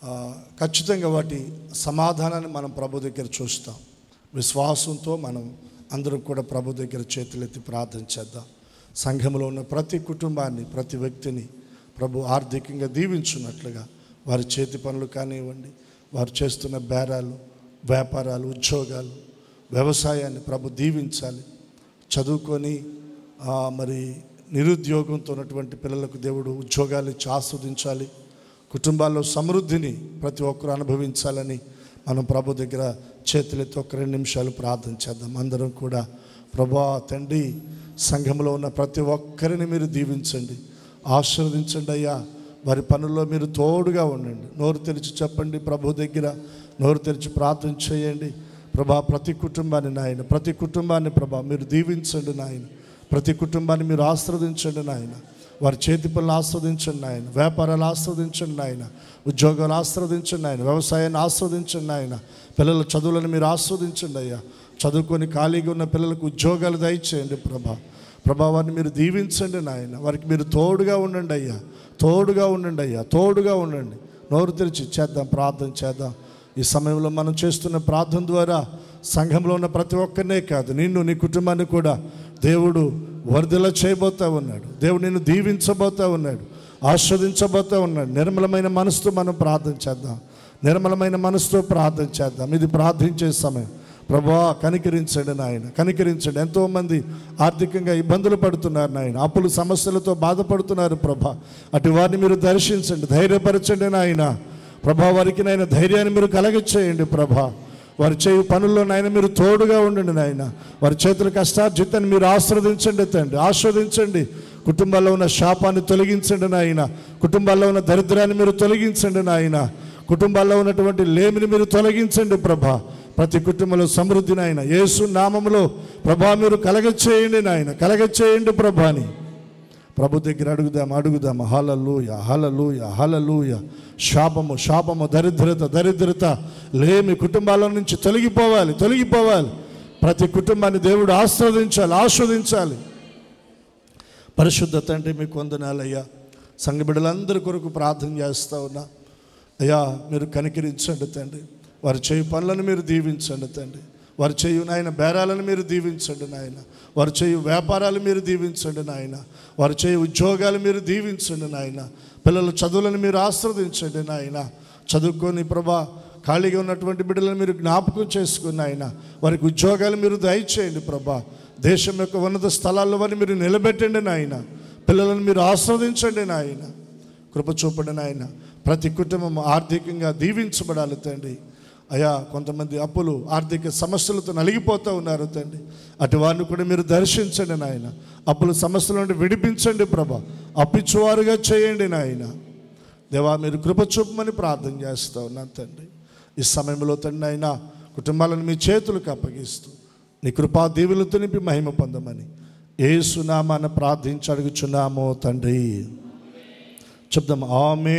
ఆ, ఖచ్చితంగా వాటి సమాధానాన్ని మనం ప్రభు దగ్గర చూస్తాం విశ్వాసంతో మనం అందరం కూడా ప్రభు దగ్గర చేతులెత్తి ప్రార్థన చేద్దాం సంఘంలో ఉన్న ప్రతి కుటుంబాన్ని ప్రతి వ్యక్తిని ప్రభు ఆర్థికంగా దీవించున్నట్లుగా వారి చేతి పనులు కానివ్వండి వారు చేస్తున్న బేరాలు వ్యాపారాలు ఉద్యోగాలు వ్యవసాయాన్ని ప్రభు దీవించాలి చదువుకొని ఆ, మరి నిరుద్యోగంతో ఉన్నటువంటి పిల్లలకు దేవుడు ఉద్యోగాలు ఇచ్చి ఆస్వాదించాలి కుటుంబాల్లో సమృద్ధిని ప్రతి ఒక్కరు అనుభవించాలని మనం ప్రభు దగ్గర చేతులెత్తి ఒక రెండు నిమిషాలు ప్రార్థన చేద్దాం అందరం కూడా ప్రభా తండ్రి సంఘంలో ఉన్న ప్రతి ఒక్కరిని మీరు దీవించండి ఆశీర్వదించండి అయ్యా వారి పనుల్లో మీరు తోడుగా ఉండండి నోరు తెరిచి చెప్పండి ప్రభు దగ్గర నోరు తెరిచి ప్రార్థన చేయండి ప్రభా ప్రతి కుటుంబాన్ని నాయన ప్రతి కుటుంబాన్ని ప్రభా మీరు దీవించండి నాయన ప్రతి కుటుంబాన్ని మీరు ఆస్వాదించండి నాయన వారి చేతి పనులు ఆస్వాదించండి నాయన వ్యాపారాలు ఆస్వాదించండి నాయన ఉద్యోగాలు ఆస్వాదించండి నాయన వ్యవసాయాన్ని ఆస్వాదించండి నాయన పిల్లల చదువులను మీరు ఆస్వాదించండి అయ్యా చదువుకొని ఖాళీగా ఉన్న పిల్లలకు ఉద్యోగాలు దయచేయండి ప్రభా ప్రభా వారిని మీరు దీవించండి నాయన వారికి మీరు తోడుగా ఉండండి అయ్యా తోడుగా ఉండండి అయ్యా తోడుగా ఉండండి నోరు తెరిచి చేద్దాం ప్రార్థన చేద్దాం ఈ సమయంలో మనం చేస్తున్న ప్రార్థన ద్వారా సంఘంలో ఉన్న ప్రతి ఒక్కరినే కాదు నిన్ను నీ కుటుంబాన్ని కూడా దేవుడు వరదల చేయబోతా ఉన్నాడు దేవుడు నిన్ను దీవించబోతా ఉన్నాడు ఆస్వాదించబోతా ఉన్నాడు నిర్మలమైన మనసుతో మనం ప్రార్థన చేద్దాం నిర్మలమైన మనసుతో ప్రార్థన చేద్దాం ఇది ప్రార్థించే సమయం ప్రభా కనికరించండి నాయన కనికరించండి ఎంతోమంది ఆర్థికంగా ఇబ్బందులు పడుతున్నారు నాయన అప్పులు సమస్యలతో బాధపడుతున్నారు ప్రభా అటు వారిని మీరు దర్శించండి ధైర్యపరచండి నాయన ప్రభా వారికి నాయన ధైర్యాన్ని మీరు కలగచ్చేయండి ప్రభా వారి చేయు పనుల్లో నాయన మీరు తోడుగా ఉండండి నాయన వారి చేతుల కష్టార్జితాన్ని మీరు ఆస్వాదించండి తండ్రి ఆస్వాదించండి కుటుంబాల్లో ఉన్న శాపాన్ని తొలగించండి నాయన కుటుంబాల్లో ఉన్న దరిద్రాన్ని మీరు తొలగించండి నాయన కుటుంబాల్లో ఉన్నటువంటి లేమిని మీరు తొలగించండి ప్రభా ప్రతి కుటుంబంలో సమృద్ధి నాయన యేసు నామములో ప్రభా మీరు కలగచ్చేయండి నాయన కలగచ్చేయండి ప్రభాని ప్రభు దగ్గర అడుగుదాం అడుగుదాం హలలుయ హలలుయ హలలుయ శాపము శాపము దరిద్రత దరిద్రత లేమి కుటుంబాల నుంచి తొలగిపోవాలి తొలగిపోవాలి ప్రతి కుటుంబాన్ని దేవుడు ఆస్వాదించాలి ఆస్వాదించాలి పరిశుద్ధ తండ్రి మీకు వందనాలయ్యా సంఘ బిడ్డలందరి కొరకు ప్రార్థన చేస్తా ఉన్నా అయ్యా మీరు కనికరించండి తండ్రి వారి చేయి పనులను మీరు దీవించండి తండ్రి వారి చేయు నాయన బేరాలను మీరు దీవించండి నాయన వారి చేయు వ్యాపారాలు మీరు దీవించండి నాయన వారి చేయు ఉద్యోగాలు మీరు దీవించండి నాయన పిల్లల చదువులను మీరు ఆస్వాదించండి నాయన చదువుకొని ప్రభా ఖాళీగా ఉన్నటువంటి బిడ్డలను మీరు జ్ఞాపకం చేసుకుని ఆయన వారికి ఉద్యోగాలు మీరు దయచేయండి ప్రభా దేశం యొక్క ఉన్నత స్థలాల్లో వారిని మీరు నిలబెట్టండి నాయన పిల్లలను మీరు ఆస్వాదించండి నాయన కృప చూపండి నాయన ప్రతి కుటుంబం ఆర్థికంగా దీవించబడాలి తండ్రి అయా కొంతమంది అప్పులు ఆర్థిక సమస్యలతో నలిగిపోతూ ఉన్నారు తండ్రి అటు వారిని కూడా మీరు దర్శించండి నాయన అప్పుల సమస్యల నుండి విడిపించండి ప్రభా అప్పిచ్చువారుగా చేయండి నాయన దేవా మీరు కృప చూపమని ప్రార్థన చేస్తా ఉన్నాను తండ్రి ఈ సమయంలో తండ్రి అయినా కుటుంబాలను మీ చేతులకు అప్పగిస్తూ నీ కృపా దీవులతో నింపి మహిమ పొందమని ఏ సునామాన ప్రార్థించి అడుగుచున్నామో తండ్రి చెప్దాం ఆమె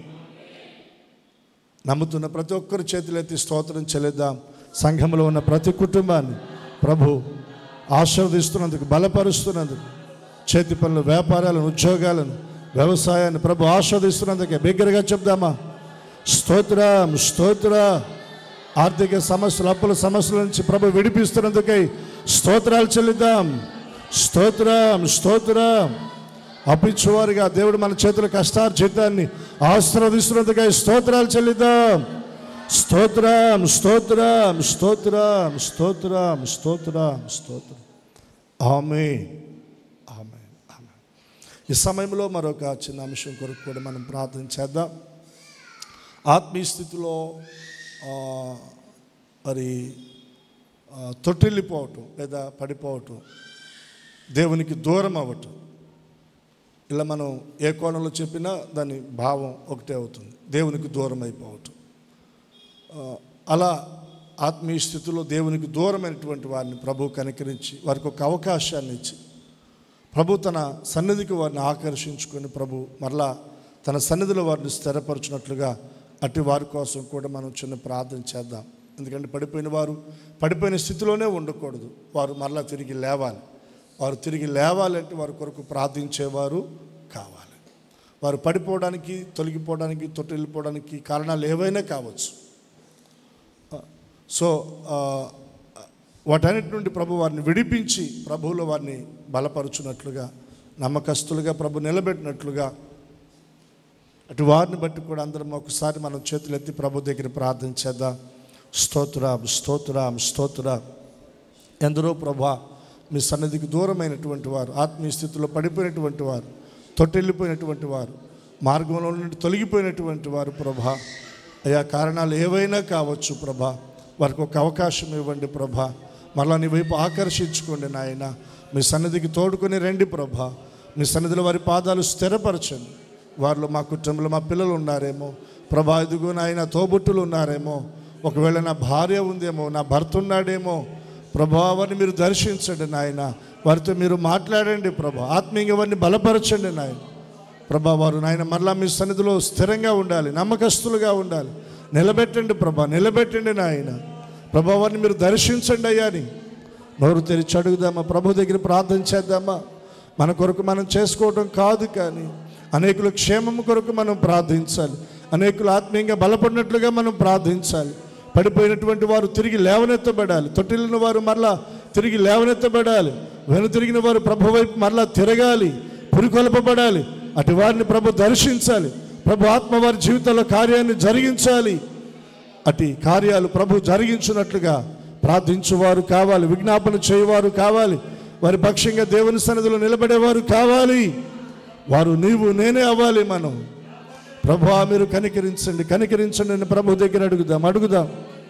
నమ్ముతున్న ప్రతి ఒక్కరు చేతులెత్తి స్తోత్రం చెల్లిద్దాం సంఘంలో ఉన్న ప్రతి కుటుంబాన్ని ప్రభు ఆశీర్వదిస్తున్నందుకు బలపరుస్తున్నందుకు చేతి పనులు వ్యాపారాలను ఉద్యోగాలను వ్యవసాయాన్ని ప్రభు ఆస్వాదిస్తున్నందుకే బిగ్గరగా చెప్దామా స్తోత్రం స్తోత్ర ఆర్థిక సమస్యలు అప్పుల సమస్యల నుంచి ప్రభు విడిపిస్తున్నందుకై స్తోత్రాలు చెల్లిద్దాం స్తోత్రం స్తోత్రం అప్పించువారుగా దేవుడు మన చేతుల కష్టార్జితాన్ని ఆశీర్వదిస్తున్నందుకై స్తోత్రాలు చెల్లిద్దాం స్తోత్రం స్తోత్రం స్తోత్రం స్తోత్రం స్తోత్రం స్తోత్రం ఆమె ఆమె ఆమె ఈ సమయంలో మరొక చిన్న అంశం కొరకు కూడా మనం ప్రార్థన చేద్దాం ఆత్మీయ స్థితిలో ఆ, మరి ఆ, తొట్టిల్లిపోవటం లేదా పడిపోవటం దేవునికి దూరం అవ్వటం ఇలా మనం ఏ కోణంలో చెప్పినా దాని భావం ఒకటే అవుతుంది దేవునికి దూరం అయిపోవటం ఆ, అలా ఆత్మీయ స్థితిలో దేవునికి దూరమైనటువంటి వారిని ప్రభు కనికరించి వారికి ఒక అవకాశాన్ని ఇచ్చి ప్రభు తన సన్నిధికి వారిని ఆకర్షించుకొని ప్రభు మరలా తన సన్నిధిలో వారిని స్థిరపరచినట్లుగా అటు వారి కోసం కూడా మనం చిన్న ప్రార్థన చేద్దాం ఎందుకంటే పడిపోయిన వారు పడిపోయిన స్థితిలోనే ఉండకూడదు వారు మరలా తిరిగి లేవాలి వారు తిరిగి లేవాలంటే వారి కొరకు ప్రార్థించేవారు కావాలి వారు పడిపోవడానికి తొలగిపోవడానికి తొట్టిల్లిపోవడానికి కారణాలు ఏవైనా కావచ్చు సో ఆ, వాటన్నిటి నుండి ప్రభు వారిని విడిపించి ప్రభువులో వారిని బలపరుచున్నట్లుగా నమ్మకస్తులుగా ప్రభు నిలబెట్టినట్లుగా అటు వారిని బట్టి కూడా అందరం ఒకసారి మనం చేతులెత్తి ప్రభు దగ్గర ప్రార్థన చేద్దాం స్తోత్రం స్తోత్రం స్తోత్రం ఎందరో ప్రభా మీ సన్నిధికి దూరమైనటువంటి వారు ఆత్మీయ స్థితిలో పడిపోయినటువంటి వారు తొట్టెళ్ళిపోయినటువంటి వారు మార్గంలో నుండి తొలగిపోయినటువంటి వారు ప్రభా అయా కారణాలు ఏవైనా కావచ్చు ప్రభా వారికి ఒక అవకాశం ఇవ్వండి ప్రభా మరలా నీ వైపు ఆకర్షించుకోండి నాయన మీ సన్నిధికి తోడుకొని రండి ప్రభా మీ సన్నిధిలో వారి పాదాలు స్థిరపరచండి వారిలో మా కుటుంబంలో మా పిల్లలు ఉన్నారేమో ప్రభా ఇదిగో నాయన తోబుట్టులు ఉన్నారేమో ఒకవేళ నా భార్య ఉందేమో నా భర్త ఉన్నాడేమో ప్రభా వారిని మీరు దర్శించండి నాయన వారితో మీరు మాట్లాడండి ప్రభా ఆత్మీయంగా వారిని బలపరచండి నాయన ప్రభా వారు నాయన మరలా మీ సన్నిధిలో స్థిరంగా ఉండాలి నమ్మకస్తులుగా ఉండాలి నిలబెట్టండి ప్రభా నిలబెట్టండి నాయన ప్రభా వారిని మీరు దర్శించండి అయ్యా అని నోరు తెరిచి అడుగుదామా ప్రభు దగ్గర ప్రార్థన చేద్దామా మన కొరకు మనం చేసుకోవడం కాదు కానీ అనేకుల క్షేమం కొరకు మనం ప్రార్థించాలి అనేకులు ఆత్మీయంగా బలపడినట్లుగా మనం ప్రార్థించాలి పడిపోయినటువంటి వారు తిరిగి లేవనెత్తబడాలి తొట్టిల్లిన వారు మరలా తిరిగి లేవనెత్తబడాలి వెనుతిరిగిన వారు ప్రభు వైపు మరలా తిరగాలి పురికొల్పబడాలి అటు వారిని ప్రభు దర్శించాలి ప్రభు ఆత్మ వారి జీవితంలో కార్యాన్ని జరిగించాలి అటు కార్యాలు ప్రభు జరిగించినట్లుగా ప్రార్థించువారు కావాలి విజ్ఞాపన చేయవారు కావాలి వారి పక్షంగా దేవుని సన్నిధిలో నిలబడేవారు కావాలి వారు నీవు నేనే అవ్వాలి మనం ప్రభు మీరు కనికరించండి కనికరించండి అని ప్రభు దగ్గర అడుగుదాం అడుగుదాం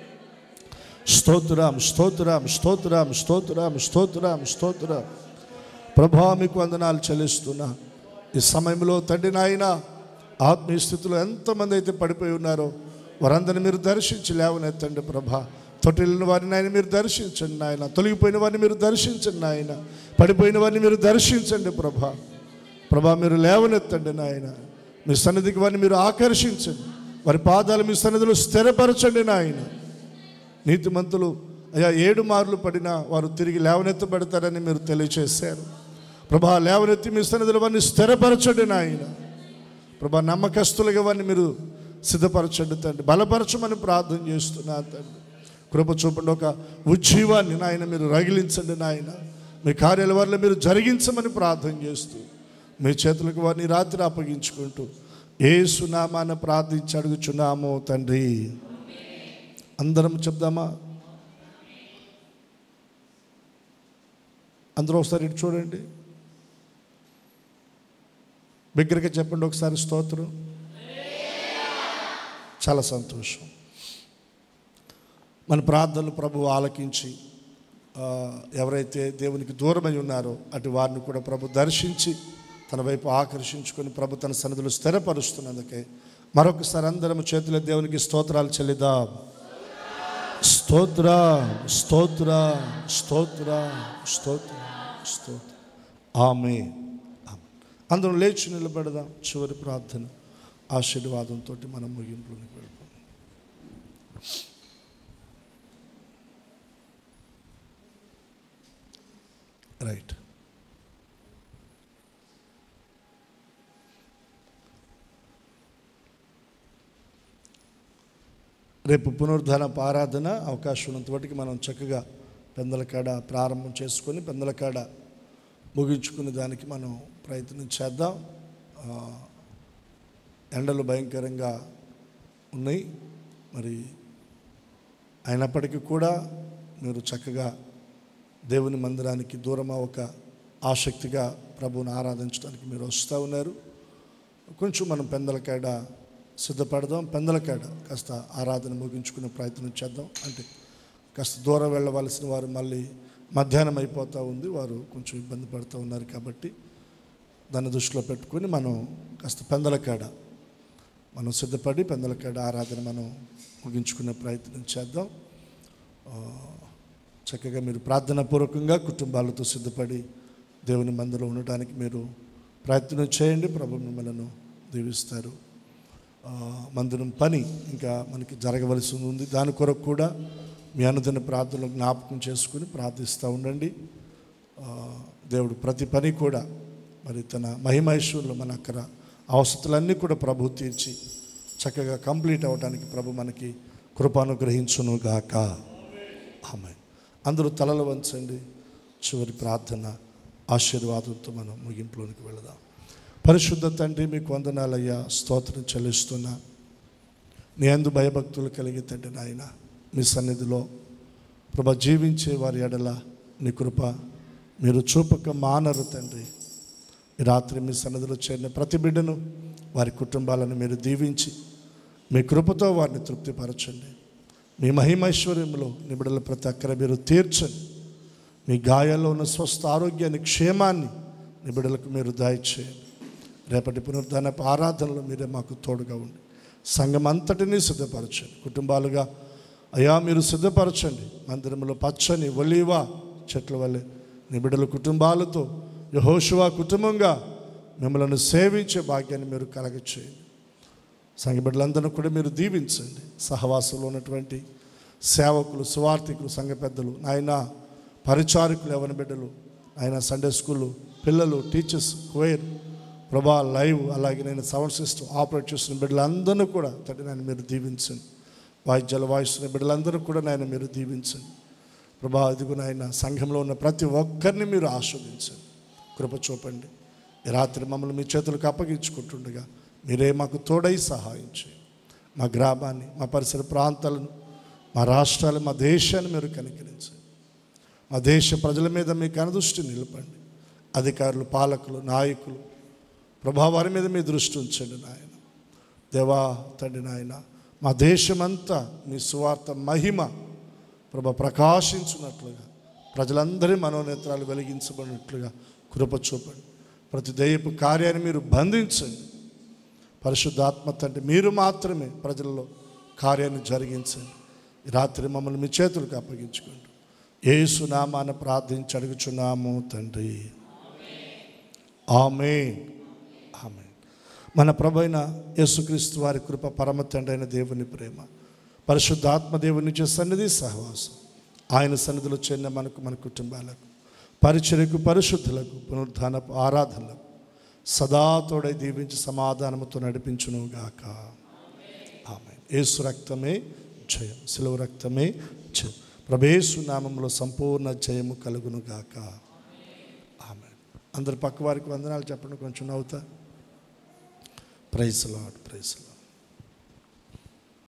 స్తోత్రం స్తోత్రం స్తోత్రం స్తోత్రం స్తోత్రం స్తోత్రం ప్రభా మీకు వందనాలు చెల్లిస్తున్నా ఈ సమయంలో తండ్రి నాయన ఆత్మీయ స్థితిలో ఎంతమంది అయితే పడిపోయి ఉన్నారో వారందరిని మీరు దర్శించి లేవనెత్తండి ప్రభా తొట్టిల్లిన వారిని ఆయన మీరు దర్శించండి నాయన తొలగిపోయిన వారిని మీరు దర్శించండి నాయన పడిపోయిన వారిని మీరు దర్శించండి ప్రభా ప్రభా మీరు లేవనెత్తండి నాయన మీ సన్నిధికి వారిని మీరు ఆకర్షించండి వారి పాదాలు మీ సన్నిధిలో స్థిరపరచండి నాయన నీతిమంతులు అయ్యా ఏడు మార్లు పడినా వారు తిరిగి లేవనెత్తబడతారని మీరు తెలియచేశారు ప్రభా లేవనెత్తి మీ సన్నిధిలో వారిని స్థిరపరచండి నాయన ప్రభా నమ్మకస్తులుగా వారిని మీరు సిద్ధపరచండి తండ్రి బలపరచమని ప్రార్థన చేస్తున్నా తండ్రి కృప చూపండి ఒక ఉజ్జీవాన్ని నాయన మీరు రగిలించండి నాయన మీ కార్యాల వల్ల మీరు జరిగించమని ప్రార్థన చేస్తూ మీ చేతులకు వారిని రాత్రి అప్పగించుకుంటూ ఏ సునామాన ప్రార్థించి అడుగుచున్నామో తండ్రి అందరం చెప్దామా అందరూ ఒకసారి ఇటు చూడండి బిగ్గరగా చెప్పండి ఒకసారి స్తోత్రం చాలా సంతోషం మన ప్రార్థనలు ప్రభు ఆలకించి ఆ, ఎవరైతే దేవునికి దూరమై ఉన్నారో అటు వారిని కూడా ప్రభు దర్శించి తన వైపు ఆకర్షించుకొని ప్రభు తన సన్నిధిలో స్థిరపరుస్తున్నందుకే మరొకసారి అందరం చేతుల దేవునికి స్తోత్రాలు చెల్లిద్దాం స్తోత్ర స్తోత్ర స్తోత్ర స్తోత్ర స్తోత్ర ఆమె అందరం లేచి నిలబెడదాం చివరి ప్రార్థన ఆశీర్వాదంతో మనం ముగింపులోకి వెళ్తాం రైట్ రేపు పునరుద్ధరణ ఆరాధన అవకాశం ఉన్నంత మటుకు మనం చక్కగా పెందలకాడ ప్రారంభం చేసుకొని పెందలకాడ ముగించుకునే దానికి మనం ప్రయత్నం చేద్దాం ఆ, ఎండలు భయంకరంగా ఉన్నాయి మరి అయినప్పటికీ కూడా మీరు చక్కగా దేవుని మందిరానికి దూరం ఒక ఆసక్తిగా ప్రభువుని ఆరాధించడానికి మీరు వస్తూ ఉన్నారు కొంచెం మనం పెందలకాడ సిద్ధపడదాం పెందలకాడ కాస్త ఆరాధన ముగించుకునే ప్రయత్నం చేద్దాం అంటే కాస్త దూరం వెళ్ళవలసిన వారు మళ్ళీ మధ్యాహ్నం అయిపోతూ ఉంది వారు కొంచెం ఇబ్బంది పడుతూ ఉన్నారు కాబట్టి దాన్ని దృష్టిలో పెట్టుకొని మనం కాస్త పెందలకాడ మనం సిద్ధపడి పెందలకాడ ఆరాధన మనం ముగించుకునే ప్రయత్నం చేద్దాం ఆ, చక్కగా మీరు ప్రార్థనాపూర్వకంగా కుటుంబాలతో సిద్ధపడి దేవుని మందిలో ఉండటానికి మీరు ప్రయత్నం చేయండి ప్రభు మిమ్మల్ని దీవిస్తారు ఆ, మందిరం పని ఇంకా మనకి జరగవలసి ఉంది దాని కొరకు కూడా మీ అనుదిన ప్రార్థనలు జ్ఞాపకం చేసుకుని ప్రార్థిస్తూ ఉండండి ఆ, దేవుడు ప్రతి పని కూడా మరి తన మహిమైశ్వర్లు మన అక్కడ అవసరాలన్నీ కూడా ప్రభు తీర్చి చక్కగా కంప్లీట్ అవ్వడానికి ప్రభు మనకి కృపానుగ్రహించును గాక ఆమె అందరూ తలలు వంచండి చివరి ప్రార్థన ఆశీర్వాదంతో మనం ముగింపులోనికి వెళదాం పరిశుద్ధ తండ్రి మీకు వందనాలయ్యా స్తోత్రం చెల్లిస్తున్నా నీ అందు భయభక్తులు కలిగి తండ్రి నాయన మీ సన్నిధిలో ప్రభ జీవించే వారి ఎడల నీ కృప మీరు చూపక మానరు తండ్రి ఈ రాత్రి మీ సన్నిధిలో చేరిన ప్రతి బిడ్డను వారి కుటుంబాలను మీరు దీవించి మీ కృపతో వారిని తృప్తిపరచండి మీ మహిమైశ్వర్యంలో నిబిడల ప్రతి అక్కర మీరు తీర్చండి మీ గాయాల్లో ఉన్న స్వస్థ ఆరోగ్యాన్ని క్షేమాన్ని నిబిడలకు మీరు దయచేయండి రేపటి పునరుద్ధాన ఆరాధనలో మీరే మాకు తోడుగా ఉండి సంఘం అంతటినీ సిద్ధపరచండి కుటుంబాలుగా అయా మీరు సిద్ధపరచండి మందిరంలో పచ్చని ఒలీవా చెట్ల వల్లే నిబిడల కుటుంబాలతో యహోషువా కుటుంబంగా మిమ్మల్ని సేవించే భాగ్యాన్ని మీరు కలగచేయండి సంఘ బిడ్డలందరూ కూడా మీరు దీవించండి సహవాసంలో ఉన్నటువంటి సేవకులు సువార్థికులు సంఘ పెద్దలు నాయన పరిచారకులు ఎవరి బిడ్డలు ఆయన సండే స్కూల్ పిల్లలు టీచర్స్ క్వేర్ ప్రభా లైవ్ అలాగే నేను సౌండ్ సిస్టమ్ ఆపరేట్ చేస్తున్న బిడ్డలందరూ కూడా తండ్రి నేను మీరు దీవించండి వాయిద్యాలు వాయిస్తున్న బిడ్డలందరూ కూడా నాయన మీరు దీవించండి ప్రభా ఇదిగో నాయన సంఘంలో ఉన్న ప్రతి ఒక్కరిని మీరు ఆస్వాదించండి కృప చూపండి ఈ రాత్రి మమ్మల్ని మీ చేతులకు అప్పగించుకుంటుండగా మీరే మాకు తోడై సహాయం చేయండి మా గ్రామాన్ని మా పరిసర ప్రాంతాలను మా రాష్ట్రాలు మా దేశాన్ని మీరు కనికరించండి మా దేశ ప్రజల మీద మీ కనదృష్టి నిలపండి అధికారులు పాలకులు నాయకులు ప్రభా వారి మీద మీ దృష్టి ఉంచండి నాయన దేవా తండ్రి నాయన మా దేశమంతా మీ సువార్త మహిమ ప్రభ ప్రకాశించున్నట్లుగా ప్రజలందరి మనోనేత్రాలు వెలిగించబడినట్లుగా కృప చూపండి ప్రతి దయ్యపు కార్యాన్ని మీరు బంధించండి పరిశుద్ధాత్మ తండ్రి మీరు మాత్రమే ప్రజల్లో కార్యాన్ని జరిగించండి ఈ రాత్రి మమ్మల్ని మీ చేతులకు అప్పగించుకుంటూ ఏసునామాన ప్రార్థించి అడుగుచున్నాము తండ్రి ఆమె ఆమె మన ప్రభైన యేసుక్రీస్తు వారి కృప పరమ తండ్రి అయిన దేవుని ప్రేమ పరిశుద్ధాత్మ దేవుని నుంచి సన్నిధి సహవాసం ఆయన సన్నిధిలో చెందిన మనకు మన కుటుంబాలకు పరిచర్యకు పరిశుద్ధులకు పునరుద్ధానపు ఆరాధనలకు సదా తోడై దీవించి సమాధానముతో నడిపించును గాక ఆమె యేసు రక్తమే జయం సిలువ రక్తమే జయం ప్రభేసు నామంలో సంపూర్ణ జయము కలుగును గాక ఆమె అందరి పక్క వారికి వందనాలు చెప్పండి కొంచెం నవ్వుతా ప్రైజ్ లాడ్ ప్రైజ్ లాడ్